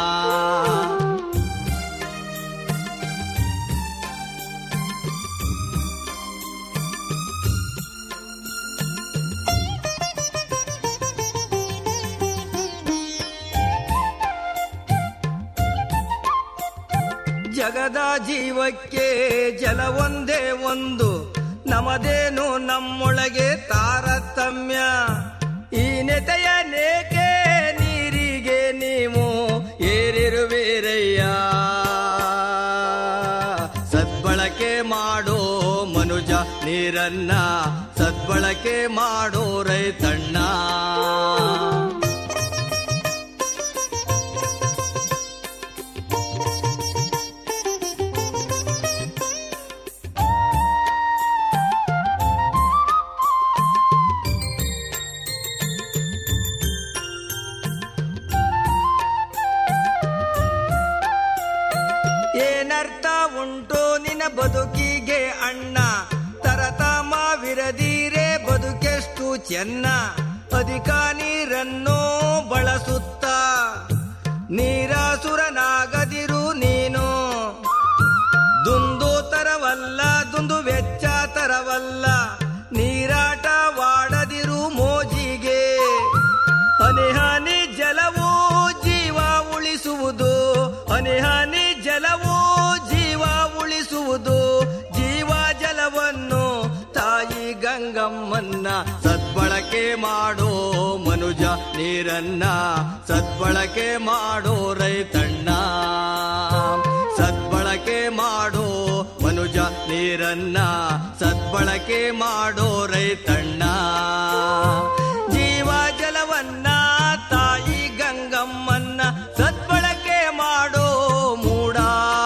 ಜಗದ ಜೀವಕ್ಕೆ ಜಲ ಒಂದೇ ಒಂದು ನಮದೇನು ನಮ್ಮೊಳಗೆ ತಾರತಮ್ಯ ಈ ನೆತೆಯ ನೇಕೆ ನೀರಿಗೆ ನೀವು ಏರಿರುವಿರಯ್ಯ ಸದ್ಬಳಕೆ ಮಾಡೋ ಮನುಜ ನೀರನ್ನ ಸದ್ಬಳಕೆ ಮಾಡೋ ರೈತಣ್ಣ ಏನರ್ಥ ಉಂಟು ನಿನ್ನ ಬದುಕಿಗೆ ಅಣ್ಣ ತರತಮವಿರದಿರೆ ಬದುಕೆಷ್ಟು ಚೆನ್ನ ಅಧಿಕ ನೀರನ್ನು ಬಳಸುತ್ತ ನೀರಾಸುರನಾಗದಿರು ನೀನು ದುಂದು ತರವಲ್ಲ ದುಂದು ವೆಚ್ಚ ತರವಲ್ಲ ನೀರಾಟವಾಡದಿರು ಮೋಜಿಗೆ ಹನಿ ಹನಿ ಜಲವು ಜೀವ ಉಳಿಸುವುದು ಹನಿ ಹನಿ ಜಲವು ಜೀವ ಉಳಿಸುವುದು ಜೀವ ಜಲವನ್ನು ತಾಯಿ ಗಂಗಮ್ಮನ್ನ ಸದ್ಬಳಕೆ ಮಾಡೋ ಮನುಜ ನೀರನ್ನ ಸದ್ಬಳಕೆ ಮಾಡೋ ರೈತಣ್ಣ ಸದ್ಬಳಕೆ ಮಾಡೋ ಮನುಜ ನೀರನ್ನ ಸದ್ಬಳಕೆ ಮಾಡೋ ರೈತಣ್ಣ ಜೀವ ಜಲವನ್ನ ತಾಯಿ ಗಂಗಮ್ಮನ್ನ ಸದ್ಬಳಕೆ ಮಾಡೋ ಮೂಡ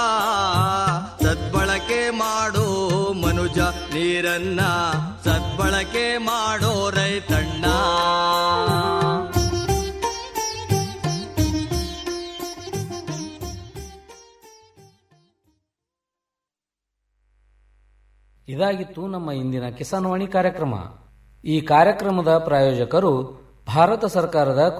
ಸದ್ಬಳಕೆ ಮಾಡೋ ಮನುಜ ನೀರನ್ನ ಸದ್ಬಳಕೆ ಮಾಡೋ ರೈತಣ್ಣ ಇದಾಗಿತ್ತು ನಮ್ಮ ಇಂದಿನ ಕಿಸಾನ್ವಾಣಿ ಕಾರ್ಯಕ್ರಮ ಈ ಕಾರ್ಯಕ್ರಮದ ಪ್ರಾಯೋಜಕರು ಭಾರತ ಸರ್ಕಾರದ